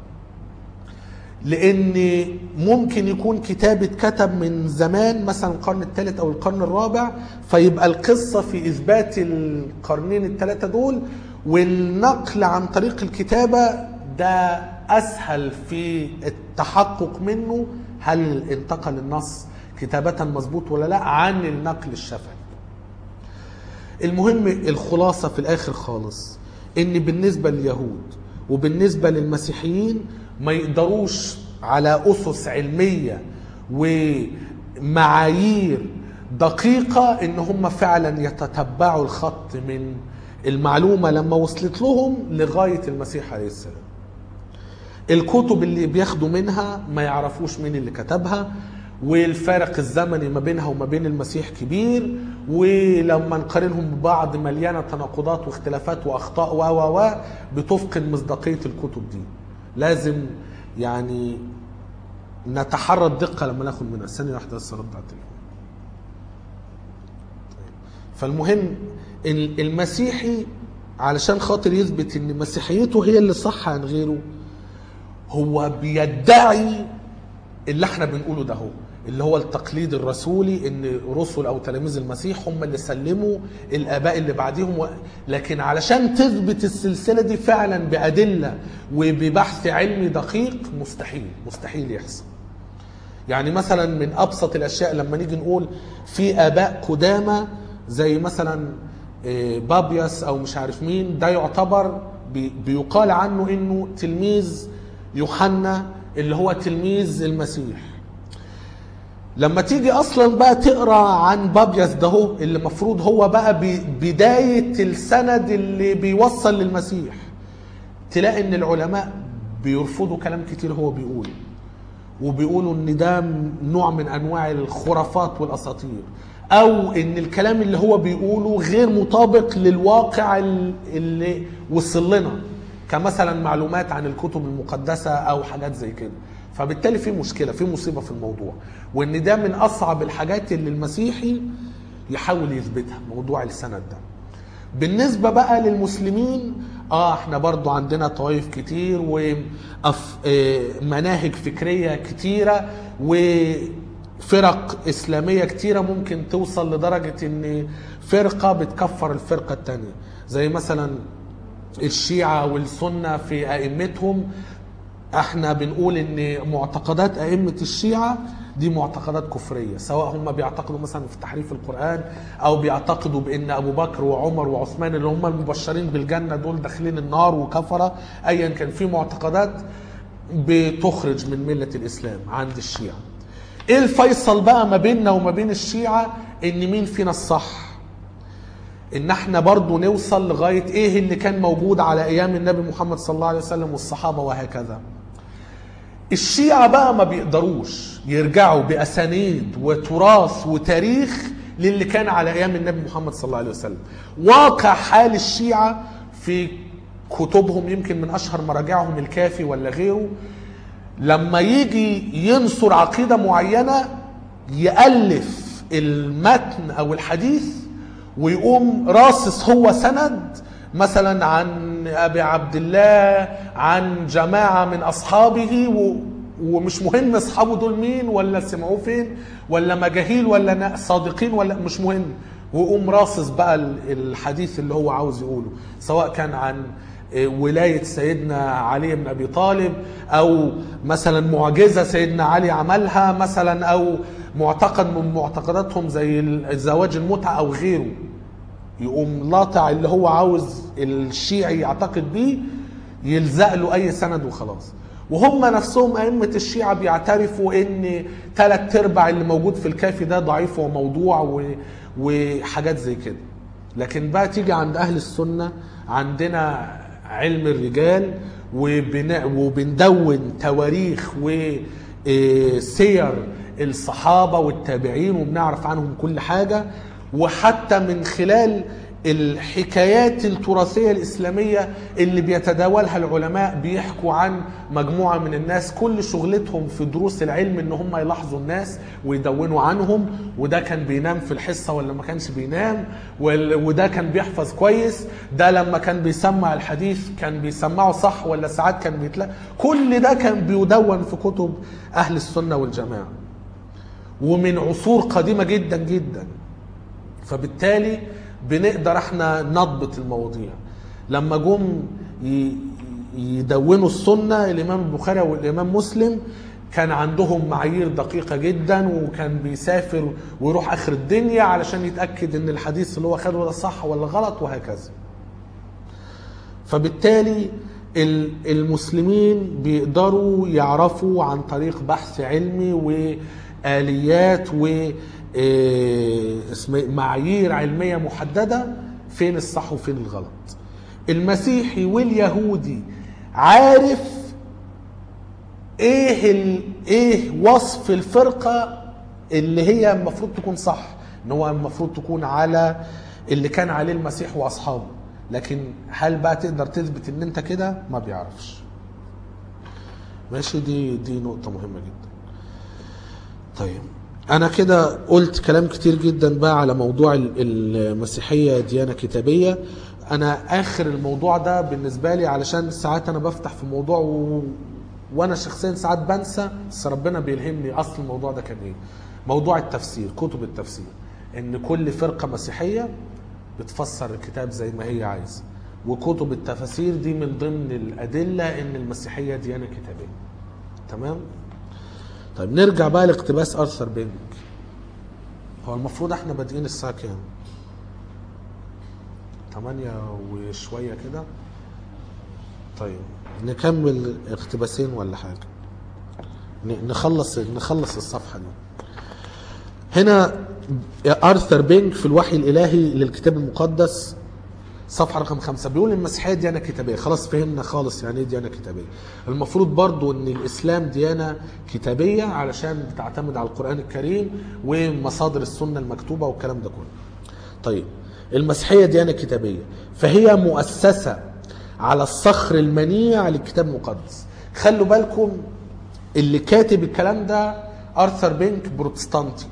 لان ممكن يكون كتاب اتكتب من زمان مثلا القرن الثالث او القرن الرابع فيبقى القصه في اثبات القرنين الثلاثه دول والنقل عن طريق الكتابه ده اسهل في التحقق منه هل انتقل النص كتابة مظبوط ولا لا عن النقل الشفهي المهم الخلاصة في الآخر خالص إن بالنسبة لليهود وبالنسبة للمسيحيين ما يقدروش على أسس علمية ومعايير دقيقة إن هم فعلا يتتبعوا الخط من المعلومة لما وصلت لهم لغاية المسيح عليه السلام الكتب اللي بياخدوا منها ما يعرفوش مين اللي كتبها والفارق الزمني ما بينها وما بين المسيح كبير ولما نقارنهم ببعض مليانه تناقضات واختلافات واخطاء و و و بتفقد مصداقيه الكتب دي لازم يعني نتحرى الدقه لما ناخد منها ثانيه واحده بس ارد على التليفون فالمهم ال- المسيحي علشان خاطر يثبت ان مسيحيته هي اللي صح عن غيره هو بيدعي اللي احنا بنقوله ده هو اللي هو التقليد الرسولي ان رسل او تلاميذ المسيح هم اللي سلموا الاباء اللي بعديهم و... لكن علشان تثبت السلسله دي فعلا بادله وببحث علمي دقيق مستحيل مستحيل يحصل يعني مثلا من ابسط الاشياء لما نيجي نقول في اباء قدامى زي مثلا آه، بابياس او مش عارف مين ده يعتبر بي- بيقال عنه انه تلميذ يوحنا اللي هو تلميذ المسيح لما تيجي اصلا بقى تقرا عن بابياس ده هو اللي المفروض هو بقى ب- بدايه السند اللي بيوصل للمسيح تلاقي ان العلماء بيرفضوا كلام كتير هو بيقوله وبيقولوا ان ده نوع من انواع الخرافات والاساطير او ان الكلام اللي هو بيقوله غير مطابق للواقع ال- اللي وصل لنا كمثلا معلومات عن الكتب المقدسه او حاجات زي كده فبالتالي في مشكله في مصيبه في الموضوع وان ده من اصعب الحاجات اللي المسيحي يحاول يثبتها موضوع السند ده بالنسبة بقى للمسلمين اه احنا برضو عندنا طوائف كتير ومناهج فكرية كتيرة وفرق إسلامية كتيرة ممكن توصل لدرجة ان فرقة بتكفر الفرقة التانية زي مثلا الشيعة والسنة في أئمتهم احنا بنقول ان معتقدات ائمه الشيعه دي معتقدات كفريه سواء هم بيعتقدوا مثلا في تحريف القران او بيعتقدوا بان ابو بكر وعمر وعثمان اللي هم المبشرين بالجنه دول داخلين النار وكفره ايا كان في معتقدات بتخرج من مله الاسلام عند الشيعه ايه الفيصل بقى ما بيننا وما بين الشيعه ان مين فينا الصح ان احنا برضو نوصل لغايه ايه اللي كان موجود على ايام النبي محمد صلى الله عليه وسلم والصحابه وهكذا الشيعة بقى ما بيقدروش يرجعوا بأسانيد وتراث وتاريخ للي كان على أيام النبي محمد صلى الله عليه وسلم واقع حال الشيعة في كتبهم يمكن من أشهر مراجعهم الكافي ولا غيره لما يجي ينصر عقيدة معينة يألف المتن أو الحديث ويقوم راصص هو سند مثلا عن ابي عبد الله عن جماعه من اصحابه و ومش مهم اصحابه دول مين ولا سمعوه فين ولا مجاهيل ولا نا- صادقين ولا مش مهم ويقوم راصص بقى ال- الحديث اللي هو عاوز يقوله سواء كان عن آه، ولاية سيدنا علي بن أبي طالب أو مثلا معجزة سيدنا علي عملها مثلا أو معتقد من معتقداتهم زي الزواج المتعة أو غيره يقوم لاطع اللي هو عاوز الشيعي يعتقد بيه يلزق له اي سند وخلاص وهم نفسهم ائمه الشيعه بيعترفوا ان ثلاث ارباع اللي موجود في الكافي ده ضعيف وموضوع و... وحاجات زي كده لكن بقى تيجي عند اهل السنه عندنا علم الرجال وبن... وبندون تواريخ وسير الصحابه والتابعين وبنعرف عنهم كل حاجه وحتى من خلال الحكايات التراثية الإسلامية اللي بيتداولها العلماء بيحكوا عن مجموعة من الناس كل شغلتهم في دروس العلم ان هم يلاحظوا الناس ويدونوا عنهم وده كان بينام في الحصة ولا ما كانش بينام وال- وده كان بيحفظ كويس ده لما كان بيسمع الحديث كان بيسمعه صح ولا ساعات كان بيتلا كل ده كان بيدون في كتب أهل السنة والجماعة ومن عصور قديمة جدا جدا فبالتالي بنقدر احنا نضبط المواضيع لما جم ي- يدونوا السنة الإمام البخاري والإمام مسلم كان عندهم معايير دقيقة جدا وكان بيسافر ويروح آخر الدنيا علشان يتأكد إن الحديث اللي هو خده ده صح ولا غلط وهكذا فبالتالي ال- المسلمين بيقدروا يعرفوا عن طريق بحث علمي وآليات و آه، اسمه- معايير علمية محددة فين الصح وفين الغلط المسيحي واليهودي عارف ايه ال... ايه وصف الفرقه اللي هي المفروض تكون صح ان هو المفروض تكون على اللي كان عليه المسيح واصحابه لكن هل بقى تقدر تثبت ان انت كده ما بيعرفش ماشي دي دي نقطه مهمه جدا طيب انا كده قلت كلام كتير جدا بقى على موضوع ال- المسيحيه ديانه كتابيه انا اخر الموضوع ده بالنسبه لي علشان ساعات انا بفتح في موضوع و... وانا شخصيا ساعات بنسى بس ربنا بيلهمني اصل الموضوع ده كان ايه موضوع التفسير كتب التفسير ان كل فرقه مسيحيه بتفسر الكتاب زي ما هي عايزه وكتب التفاسير دي من ضمن الادله ان المسيحيه ديانه كتابيه تمام طيب نرجع بقى لاقتباس ارثر بينك هو المفروض احنا بادئين الساعه كام 8 وشويه كده طيب نكمل اقتباسين ولا حاجه ن- نخلص نخلص الصفحه دي هنا ارثر بينك في الوحي الالهي للكتاب المقدس صفحة رقم خمسة بيقول المسيحية ديانة كتابية خلاص فهمنا خالص يعني ايه ديانة كتابية المفروض برضو ان الاسلام ديانة كتابية علشان بتعتمد على القرآن الكريم ومصادر السنة المكتوبة والكلام ده كله طيب المسيحية ديانة كتابية فهي مؤسسة على الصخر المنيع للكتاب المقدس خلوا بالكم اللي كاتب الكلام ده ارثر بينك بروتستانتي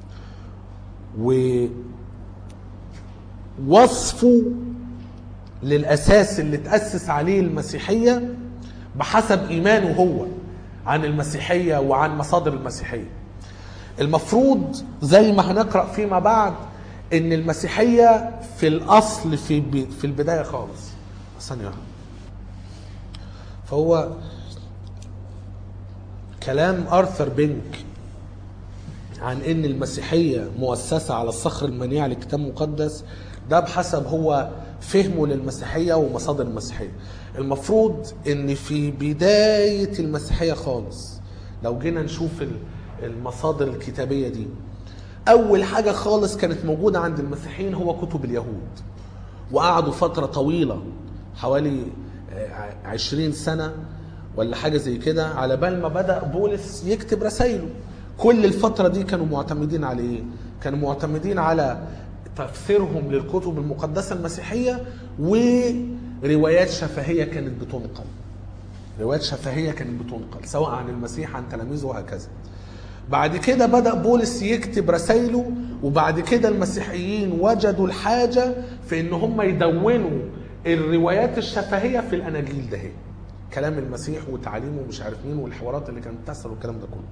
ووصفه للاساس اللي تاسس عليه المسيحيه بحسب ايمانه هو عن المسيحيه وعن مصادر المسيحيه المفروض زي ما هنقرا فيما بعد ان المسيحيه في الاصل في ب- في البدايه خالص ثانيه واحدة. فهو كلام ارثر بينك عن ان المسيحيه مؤسسه على الصخر المنيع للكتاب المقدس ده بحسب هو فهمه للمسيحيه ومصادر المسيحيه المفروض ان في بدايه المسيحيه خالص لو جينا نشوف ال- المصادر الكتابيه دي اول حاجه خالص كانت موجوده عند المسيحيين هو كتب اليهود وقعدوا فتره طويله حوالي آه، عشرين سنه ولا حاجه زي كده على بال ما بدا بولس يكتب رسائله كل الفتره دي كانوا معتمدين على ايه كانوا معتمدين على تفسيرهم للكتب المقدسه المسيحيه وروايات شفهيه كانت بتنقل روايات شفهيه كانت بتنقل سواء عن المسيح عن تلاميذه وهكذا بعد كده بدأ بولس يكتب رسائله وبعد كده المسيحيين وجدوا الحاجة في ان هم يدونوا الروايات الشفهية في الاناجيل ده كلام المسيح وتعليمه ومش عارف مين والحوارات اللي كانت بتحصل والكلام ده كله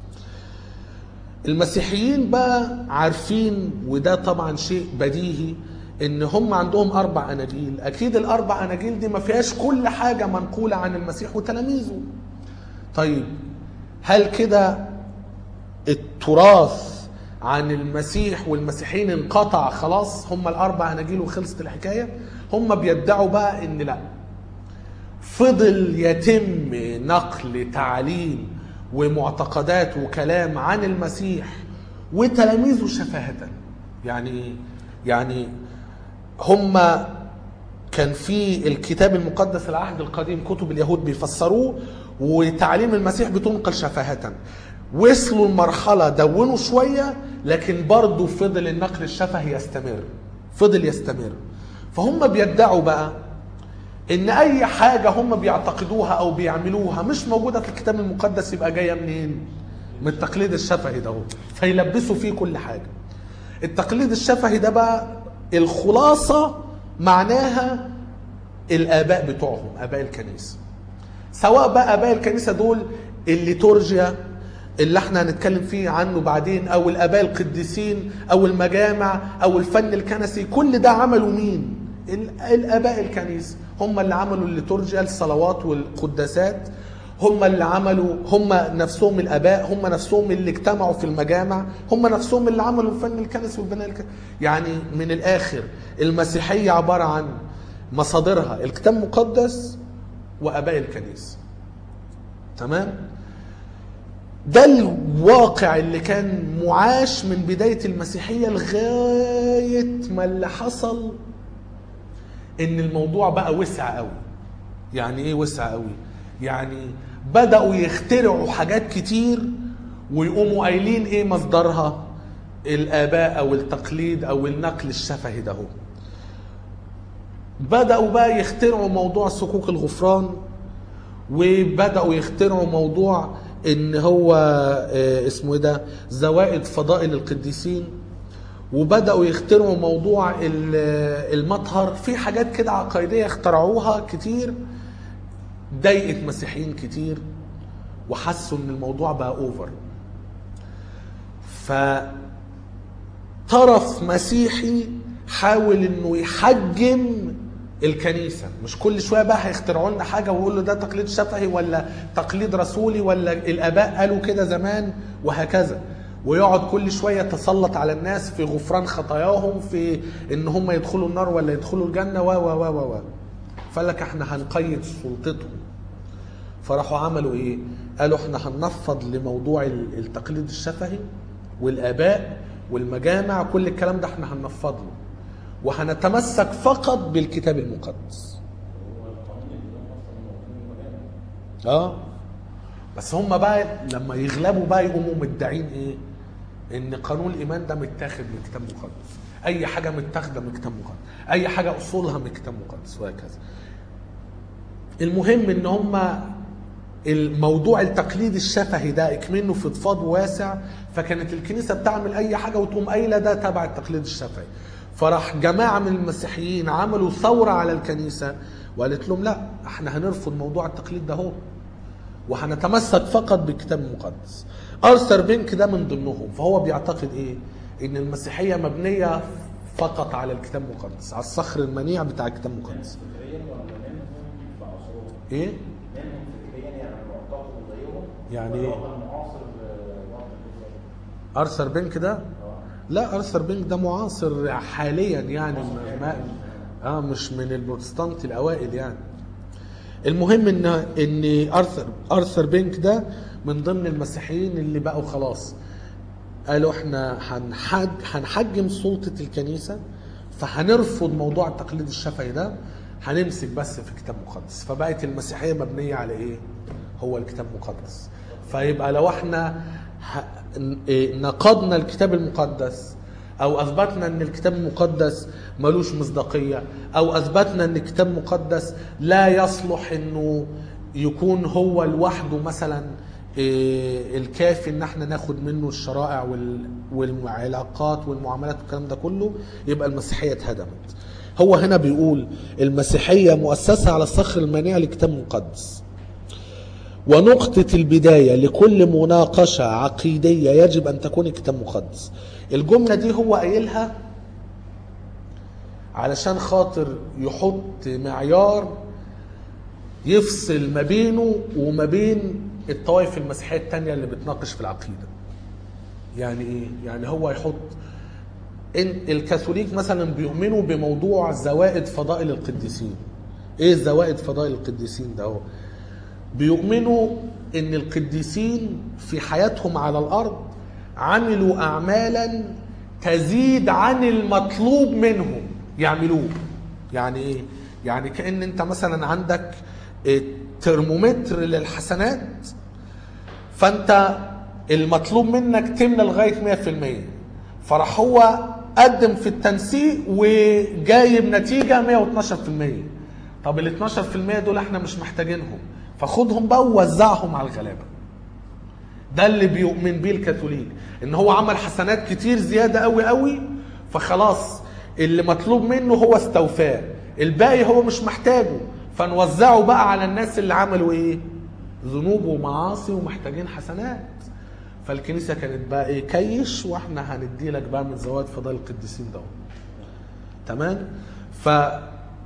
المسيحيين بقى عارفين وده طبعا شيء بديهي ان هم عندهم اربع اناجيل اكيد الاربع اناجيل دي ما فيهاش كل حاجه منقوله عن المسيح وتلاميذه طيب هل كده التراث عن المسيح والمسيحيين انقطع خلاص هم الاربع اناجيل وخلصت الحكايه هم بيدعوا بقى ان لا فضل يتم نقل تعليم ومعتقدات وكلام عن المسيح وتلاميذه شفاهة يعني إيه؟ يعني هم كان في الكتاب المقدس العهد القديم كتب اليهود بيفسروه وتعليم المسيح بتنقل شفاهة وصلوا لمرحلة دونوا شوية لكن برضه فضل النقل الشفهي يستمر فضل يستمر فهم بيدعوا بقى ان اي حاجة هم بيعتقدوها او بيعملوها مش موجودة في الكتاب المقدس يبقى جاية منين من التقليد الشفهي ده هو. فيلبسوا فيه كل حاجة التقليد الشفهي ده بقى الخلاصة معناها الاباء بتوعهم اباء الكنيسة سواء بقى اباء الكنيسة دول الليتورجيا اللي احنا هنتكلم فيه عنه بعدين او الاباء القديسين او المجامع او الفن الكنسي كل ده عمله مين ال- الاباء الكنيسه هم اللي عملوا الليتورجيا الصلوات والقداسات هم اللي عملوا هم نفسهم الاباء هم نفسهم اللي اجتمعوا في المجامع هم نفسهم اللي عملوا الفن الكنسي والبناء الكنسي يعني من الاخر المسيحيه عباره عن مصادرها الكتاب المقدس واباء الكنيسه تمام ده الواقع اللي كان معاش من بداية المسيحية لغاية ما اللي حصل ان الموضوع بقى وسع قوي يعني ايه وسع قوي يعني بدأوا يخترعوا حاجات كتير ويقوموا قايلين ايه مصدرها الاباء او التقليد او النقل الشفهي ده هو بدأوا بقى يخترعوا موضوع صكوك الغفران وبدأوا يخترعوا موضوع ان هو آه، اسمه ايه ده زوائد فضائل القديسين وبدأوا يخترعوا موضوع ال- آه، المطهر في حاجات كده عقائدية اخترعوها كتير ضايقت مسيحيين كتير وحسوا ان الموضوع بقى اوفر فطرف مسيحي حاول انه يحجم الكنيسه مش كل شويه بقى هيخترعوا لنا حاجه ويقولوا ده تقليد شفهي ولا تقليد رسولي ولا الاباء قالوا كده زمان وهكذا ويقعد كل شويه يتسلط على الناس في غفران خطاياهم في ان هم يدخلوا النار ولا يدخلوا الجنه و و و و و فقال لك احنا هنقيد سلطتهم فراحوا عملوا ايه؟ قالوا احنا هننفض لموضوع ال- التقليد الشفهي والاباء والمجامع كل الكلام ده احنا هننفض له وهنتمسك فقط بالكتاب المقدس. اه بس هم بقى لما يغلبوا بقى يقوموا مدعين ايه؟ ان قانون الايمان ده متاخد من كتاب مقدس. اي حاجه متاخده من كتاب مقدس، اي حاجه اصولها من كتاب مقدس وهكذا. المهم ان هم الموضوع التقليد الشفهي ده اكمنه فضفاض واسع فكانت الكنيسه بتعمل اي حاجه وتقوم قايله ده تبع التقليد الشفهي فراح جماعه من المسيحيين عملوا ثوره على الكنيسه وقالت لهم لا احنا هنرفض موضوع التقليد ده هو وهنتمسك فقط بالكتاب المقدس ارثر بينك ده من ضمنهم فهو بيعتقد ايه ان المسيحيه مبنيه فقط على الكتاب المقدس على الصخر المنيع بتاع الكتاب المقدس فكريا ولا منهم في عصرهم؟ ايه منهم فكريا يعني معتقد زيهم يعني ولا إيه؟ هو كان معاصر لوقت الإسلام؟ ارثر بينك ده اه لا ارثر بينك ده معاصر حاليا يعني ما اه مش من البروتستانت الاوائل يعني المهم ان ان ارثر ارثر بينك ده من ضمن المسيحيين اللي بقوا خلاص قالوا احنا هنحج هنحجم سلطه الكنيسه فهنرفض موضوع التقليد الشفهي ده هنمسك بس في كتاب مقدس فبقت المسيحيه مبنيه على ايه هو الكتاب المقدس فيبقى لو احنا ه- ن- إيه، نقضنا الكتاب المقدس او اثبتنا ان الكتاب المقدس ملوش مصداقيه او اثبتنا ان الكتاب المقدس لا يصلح انه يكون هو لوحده مثلا إيه، الكافي ان احنا ناخد منه الشرائع وال- والعلاقات والمعاملات والكلام ده كله يبقى المسيحيه اتهدمت هو هنا بيقول المسيحيه مؤسسه على الصخر المانع للكتاب المقدس ونقطة البداية لكل مناقشة عقيدية يجب أن تكون الكتاب المقدس الجملة دي هو قايلها علشان خاطر يحط معيار يفصل ما بينه وما بين الطوائف المسيحية التانية اللي بتناقش في العقيدة يعني ايه؟ يعني هو يحط ان الكاثوليك مثلا بيؤمنوا بموضوع زوائد فضائل القديسين ايه زوائد فضائل القديسين ده هو بيؤمنوا ان القديسين في حياتهم على الارض عملوا اعمالا تزيد عن المطلوب منهم يعملوه يعني ايه يعني كان انت مثلا عندك إيه، ترمومتر للحسنات فانت المطلوب منك تملى لغايه 100% فراح هو قدم في التنسيق وجايب نتيجه 112% طب ال 12% دول احنا مش محتاجينهم فخدهم بقى ووزعهم على الغلابه ده اللي بيؤمن بيه الكاثوليك ان هو عمل حسنات كتير زياده قوي قوي فخلاص اللي مطلوب منه هو استوفاه الباقي هو مش محتاجه فنوزعه بقى على الناس اللي عملوا ايه ذنوب ومعاصي ومحتاجين حسنات فالكنيسه كانت بقى ايه كيش واحنا هندي لك بقى من زوائد فضائل القديسين دول تمام ف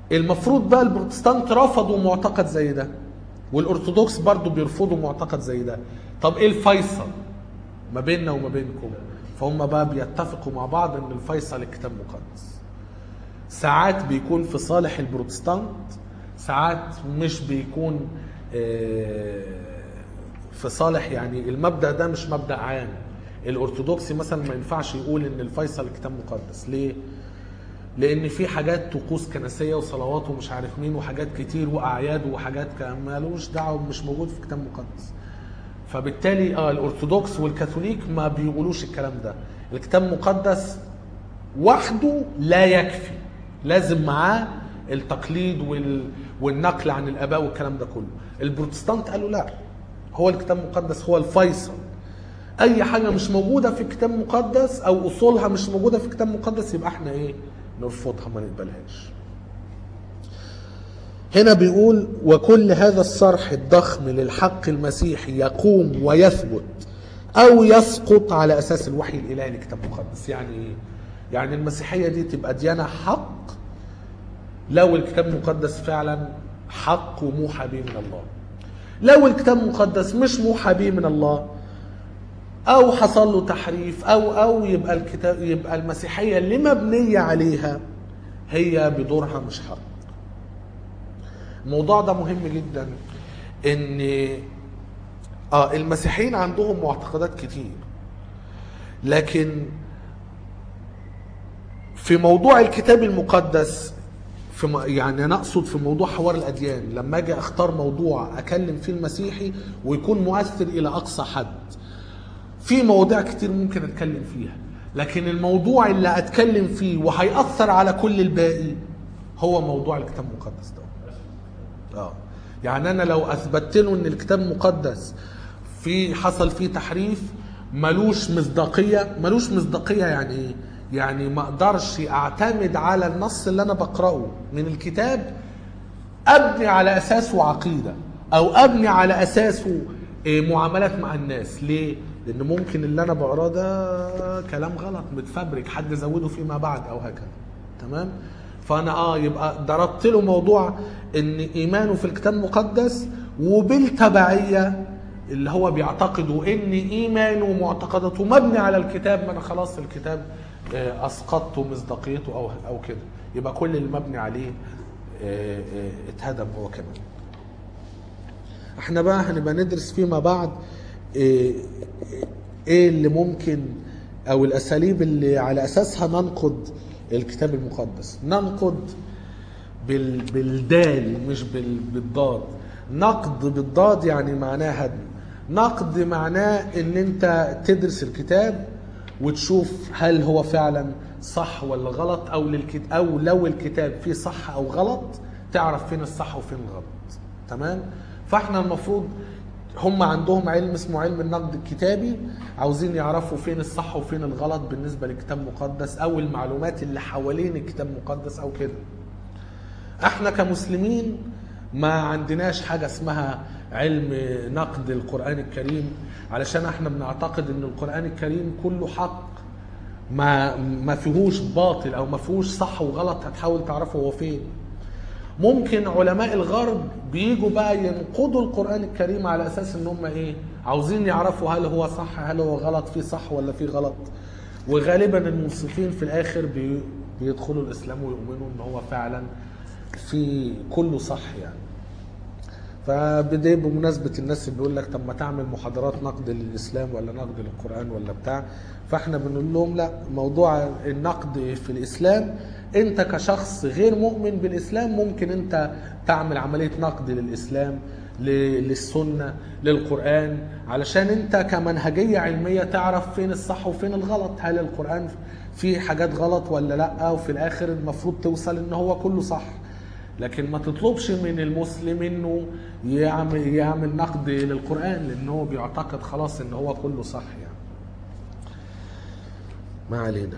المفروض بقى البروتستانت رفضوا معتقد زي ده والارثوذكس برضو بيرفضوا معتقد زي ده طب ايه الفيصل ما بيننا وما بينكم فهم بقى بيتفقوا مع بعض ان الفيصل الكتاب المقدس ساعات بيكون في صالح البروتستانت ساعات مش بيكون آه، في صالح يعني المبدا ده مش مبدا عام الارثوذكسي مثلا ما ينفعش يقول ان الفيصل الكتاب المقدس ليه لان في حاجات طقوس كنسيه وصلوات ومش عارف مين وحاجات كتير واعياد وحاجات كان مالوش دعوه مش موجود في الكتاب المقدس فبالتالي اه الارثوذكس والكاثوليك ما بيقولوش الكلام ده الكتاب المقدس وحده لا يكفي لازم معاه التقليد وال... والنقل عن الاباء والكلام ده كله البروتستانت قالوا لا هو الكتاب المقدس هو الفيصل اي حاجه مش موجوده في الكتاب المقدس او اصولها مش موجوده في الكتاب المقدس يبقى احنا ايه نرفضها ما نقبلهاش هنا بيقول وكل هذا الصرح الضخم للحق المسيحي يقوم ويثبت او يسقط على اساس الوحي الالهي للكتاب المقدس يعني ايه يعني المسيحيه دي تبقى ديانه حق لو الكتاب المقدس فعلا حق وموحى به من الله لو الكتاب المقدس مش موحى به من الله او حصل له تحريف او او يبقى الكتاب يبقى المسيحيه اللي مبنيه عليها هي بدورها مش حق الموضوع ده مهم جدا ان اه المسيحيين عندهم معتقدات كتير لكن في موضوع الكتاب المقدس في م- يعني انا اقصد في موضوع حوار الاديان لما اجي اختار موضوع اكلم فيه المسيحي ويكون مؤثر الى اقصى حد في مواضيع كتير ممكن اتكلم فيها لكن الموضوع اللي اتكلم فيه وهيأثر على كل الباقي هو موضوع الكتاب المقدس ده اه يعني انا لو اثبتت له ان الكتاب المقدس في حصل فيه تحريف ملوش مصداقيه ملوش مصداقيه يعني ايه يعني ما اقدرش اعتمد على النص اللي انا بقراه من الكتاب ابني على اساسه عقيده او ابني على اساسه إيه، معاملات مع الناس ليه لان ممكن اللي انا بقراه ده كلام غلط متفبرك حد زوده فيما بعد او هكذا تمام فانا اه يبقى ضربت له موضوع ان ايمانه في الكتاب المقدس وبالتبعيه اللي هو بيعتقدوا ان ايمانه ومعتقداته مبني على الكتاب ما انا خلاص الكتاب آه، اسقطته مصداقيته او او كده يبقى كل اللي مبني عليه آه، آه، اتهدم هو كمان احنا بقى هنبقى ندرس فيما بعد ايه إيه اللي ممكن او الاساليب اللي على اساسها ننقد الكتاب المقدس ننقد بال بالدال مش بال بالضاد نقد بالضاد يعني معناه هدم نقد معناه ان انت تدرس الكتاب وتشوف هل هو فعلا صح ولا غلط او للكتاب او لو الكتاب فيه صح او غلط تعرف فين الصح وفين الغلط تمام فاحنا المفروض هم عندهم علم اسمه علم النقد الكتابي عاوزين يعرفوا فين الصح وفين الغلط بالنسبه للكتاب المقدس او المعلومات اللي حوالين الكتاب المقدس او كده احنا كمسلمين ما عندناش حاجة اسمها علم نقد القرآن الكريم علشان احنا بنعتقد ان القرآن الكريم كله حق ما ما فيهوش باطل او ما فيهوش صح وغلط هتحاول تعرفه هو فين ممكن علماء الغرب بيجوا بقى ينقضوا القرآن الكريم على اساس ان هم ايه عاوزين يعرفوا هل هو صح هل هو غلط فيه صح ولا فيه غلط وغالبا المنصفين في الاخر بي بيدخلوا الاسلام ويؤمنوا ان هو فعلا في كله صح يعني فبدي بمناسبة الناس اللي بيقول لك طب ما تعمل محاضرات نقد للإسلام ولا نقد للقرآن ولا بتاع فاحنا بنقول لهم لا موضوع النقد في الإسلام أنت كشخص غير مؤمن بالإسلام ممكن أنت تعمل عملية نقد للإسلام ل- للسنة للقرآن علشان أنت كمنهجية علمية تعرف فين الصح وفين الغلط هل القرآن فيه حاجات غلط ولا لا وفي الآخر المفروض توصل إن هو كله صح لكن ما تطلبش من المسلم انه يعمل يعمل نقد للقران لان هو بيعتقد خلاص ان هو كله صح يعني ما علينا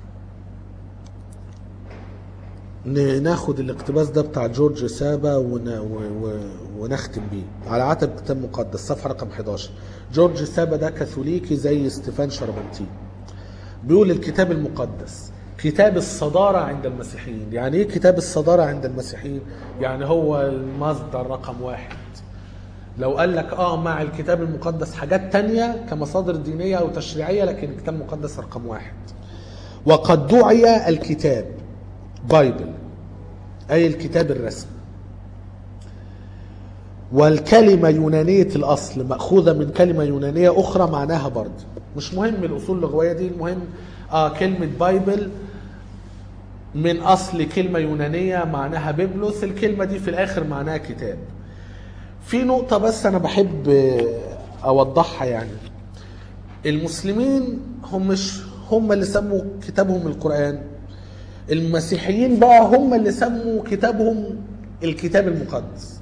ن- ناخد الاقتباس ده بتاع جورج سابا ون... و... و... ونختم بيه على عتب كتاب مقدس صفحه رقم 11 جورج سابا ده كاثوليكي زي ستيفان شربنتين بيقول الكتاب المقدس كتاب الصدارة عند المسيحيين يعني ايه كتاب الصدارة عند المسيحيين يعني هو المصدر رقم واحد لو قال لك اه مع الكتاب المقدس حاجات تانية كمصادر دينية او تشريعية لكن الكتاب المقدس رقم واحد وقد دعي الكتاب بايبل اي الكتاب الرسمي والكلمة يونانية الأصل مأخوذة من كلمة يونانية أخرى معناها برد مش مهم الأصول اللغوية دي المهم آه كلمة بايبل من أصل كلمة يونانية معناها بيبلوس الكلمة دي في الآخر معناها كتاب في نقطة بس أنا بحب آه، أوضحها يعني المسلمين هم مش هم اللي سموا كتابهم القرآن المسيحيين بقى هم اللي سموا كتابهم الكتاب المقدس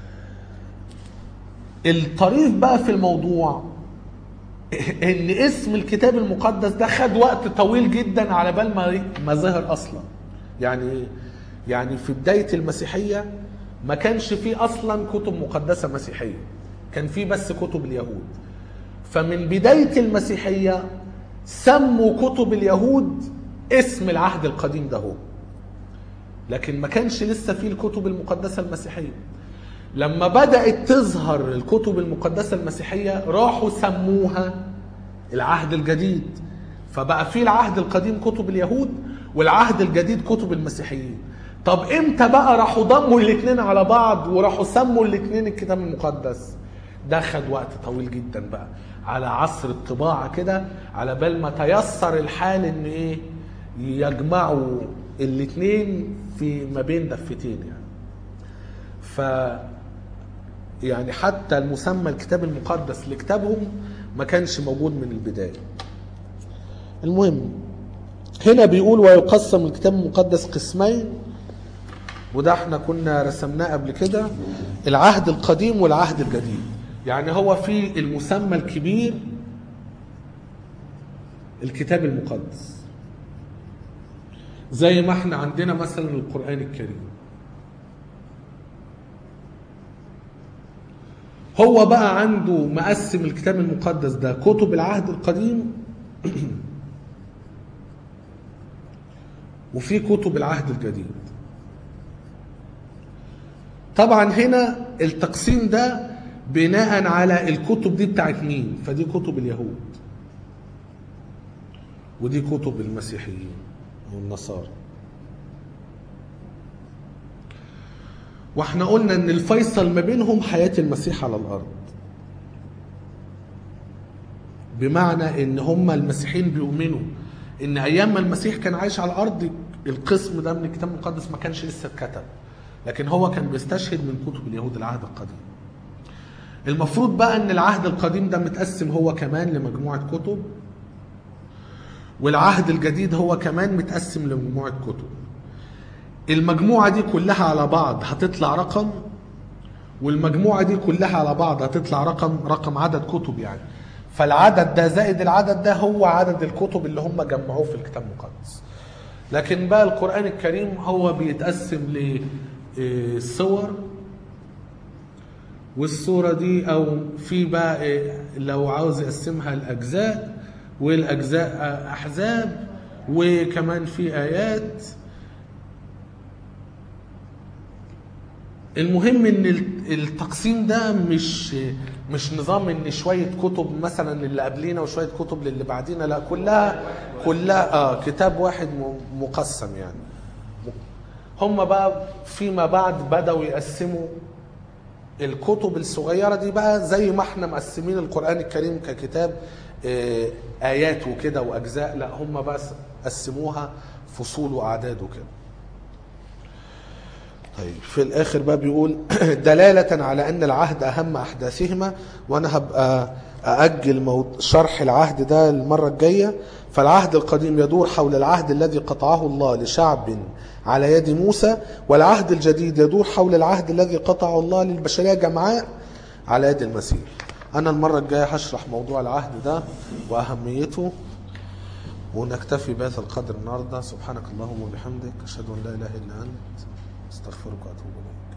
الطريف بقى في الموضوع ان اسم الكتاب المقدس ده خد وقت طويل جدا على بال ما ما ظهر اصلا يعني إيه؟ يعني في بدايه المسيحيه ما كانش فيه اصلا كتب مقدسه مسيحيه كان فيه بس كتب اليهود فمن بدايه المسيحيه سموا كتب اليهود اسم العهد القديم ده هو لكن ما كانش لسه فيه الكتب المقدسه المسيحيه لما بدأت تظهر الكتب المقدسة المسيحية راحوا سموها العهد الجديد فبقى في العهد القديم كتب اليهود والعهد الجديد كتب المسيحيين طب امتى بقى راحوا ضموا الاثنين على بعض وراحوا سموا الاثنين الكتاب المقدس ده خد وقت طويل جدا بقى على عصر الطباعة كده على بال ما تيسر الحال ان ايه يجمعوا الاثنين في ما بين دفتين يعني ف يعني حتى المسمى الكتاب المقدس لكتابهم ما كانش موجود من البداية المهم هنا بيقول ويقسم الكتاب المقدس قسمين وده احنا كنا رسمناه قبل كده العهد القديم والعهد الجديد يعني هو في المسمى الكبير الكتاب المقدس زي ما احنا عندنا مثلا القرآن الكريم هو بقى عنده مقسم الكتاب المقدس ده كتب العهد القديم وفي كتب العهد الجديد طبعا هنا التقسيم ده بناء على الكتب دي بتاعت مين فدي كتب اليهود ودي كتب المسيحيين والنصارى واحنا قلنا ان الفيصل ما بينهم حياة المسيح على الارض بمعنى ان هم المسيحيين بيؤمنوا ان ايام ما المسيح كان عايش على الارض القسم ده من الكتاب المقدس ما كانش لسه اتكتب لكن هو كان بيستشهد من كتب اليهود العهد القديم المفروض بقى ان العهد القديم ده متقسم هو كمان لمجموعة كتب والعهد الجديد هو كمان متقسم لمجموعة كتب المجموعة دي كلها على بعض هتطلع رقم والمجموعة دي كلها على بعض هتطلع رقم رقم عدد كتب يعني فالعدد ده زائد العدد ده هو عدد الكتب اللي هم جمعوه في الكتاب المقدس لكن بقى القرآن الكريم هو بيتقسم لصور والصورة دي أو في بقى إيه، لو عاوز يقسمها لأجزاء والأجزاء أحزاب وكمان في آيات المهم ان التقسيم ده مش مش نظام ان شويه كتب مثلا للي قبلينا وشويه كتب للي بعدينا لا كلها كلها اه كتاب واحد م- مقسم يعني هم بقى فيما بعد بداوا يقسموا الكتب الصغيره دي بقى زي ما احنا مقسمين القران الكريم ككتاب آه، ايات وكده واجزاء لا هم بقى قسموها فصول واعداد وكده طيب في الاخر بقى بيقول دلالة على ان العهد اهم احداثهما وانا هبقى ااجل موض- شرح العهد ده المرة الجاية فالعهد القديم يدور حول العهد الذي قطعه الله لشعب على يد موسى والعهد الجديد يدور حول العهد الذي قطعه الله للبشرية جمعاء على يد المسيح انا المرة الجاية هشرح موضوع العهد ده واهميته ونكتفي بهذا القدر النهارده سبحانك اللهم وبحمدك اشهد ان لا اله الا انت استغفرك واتوب اليك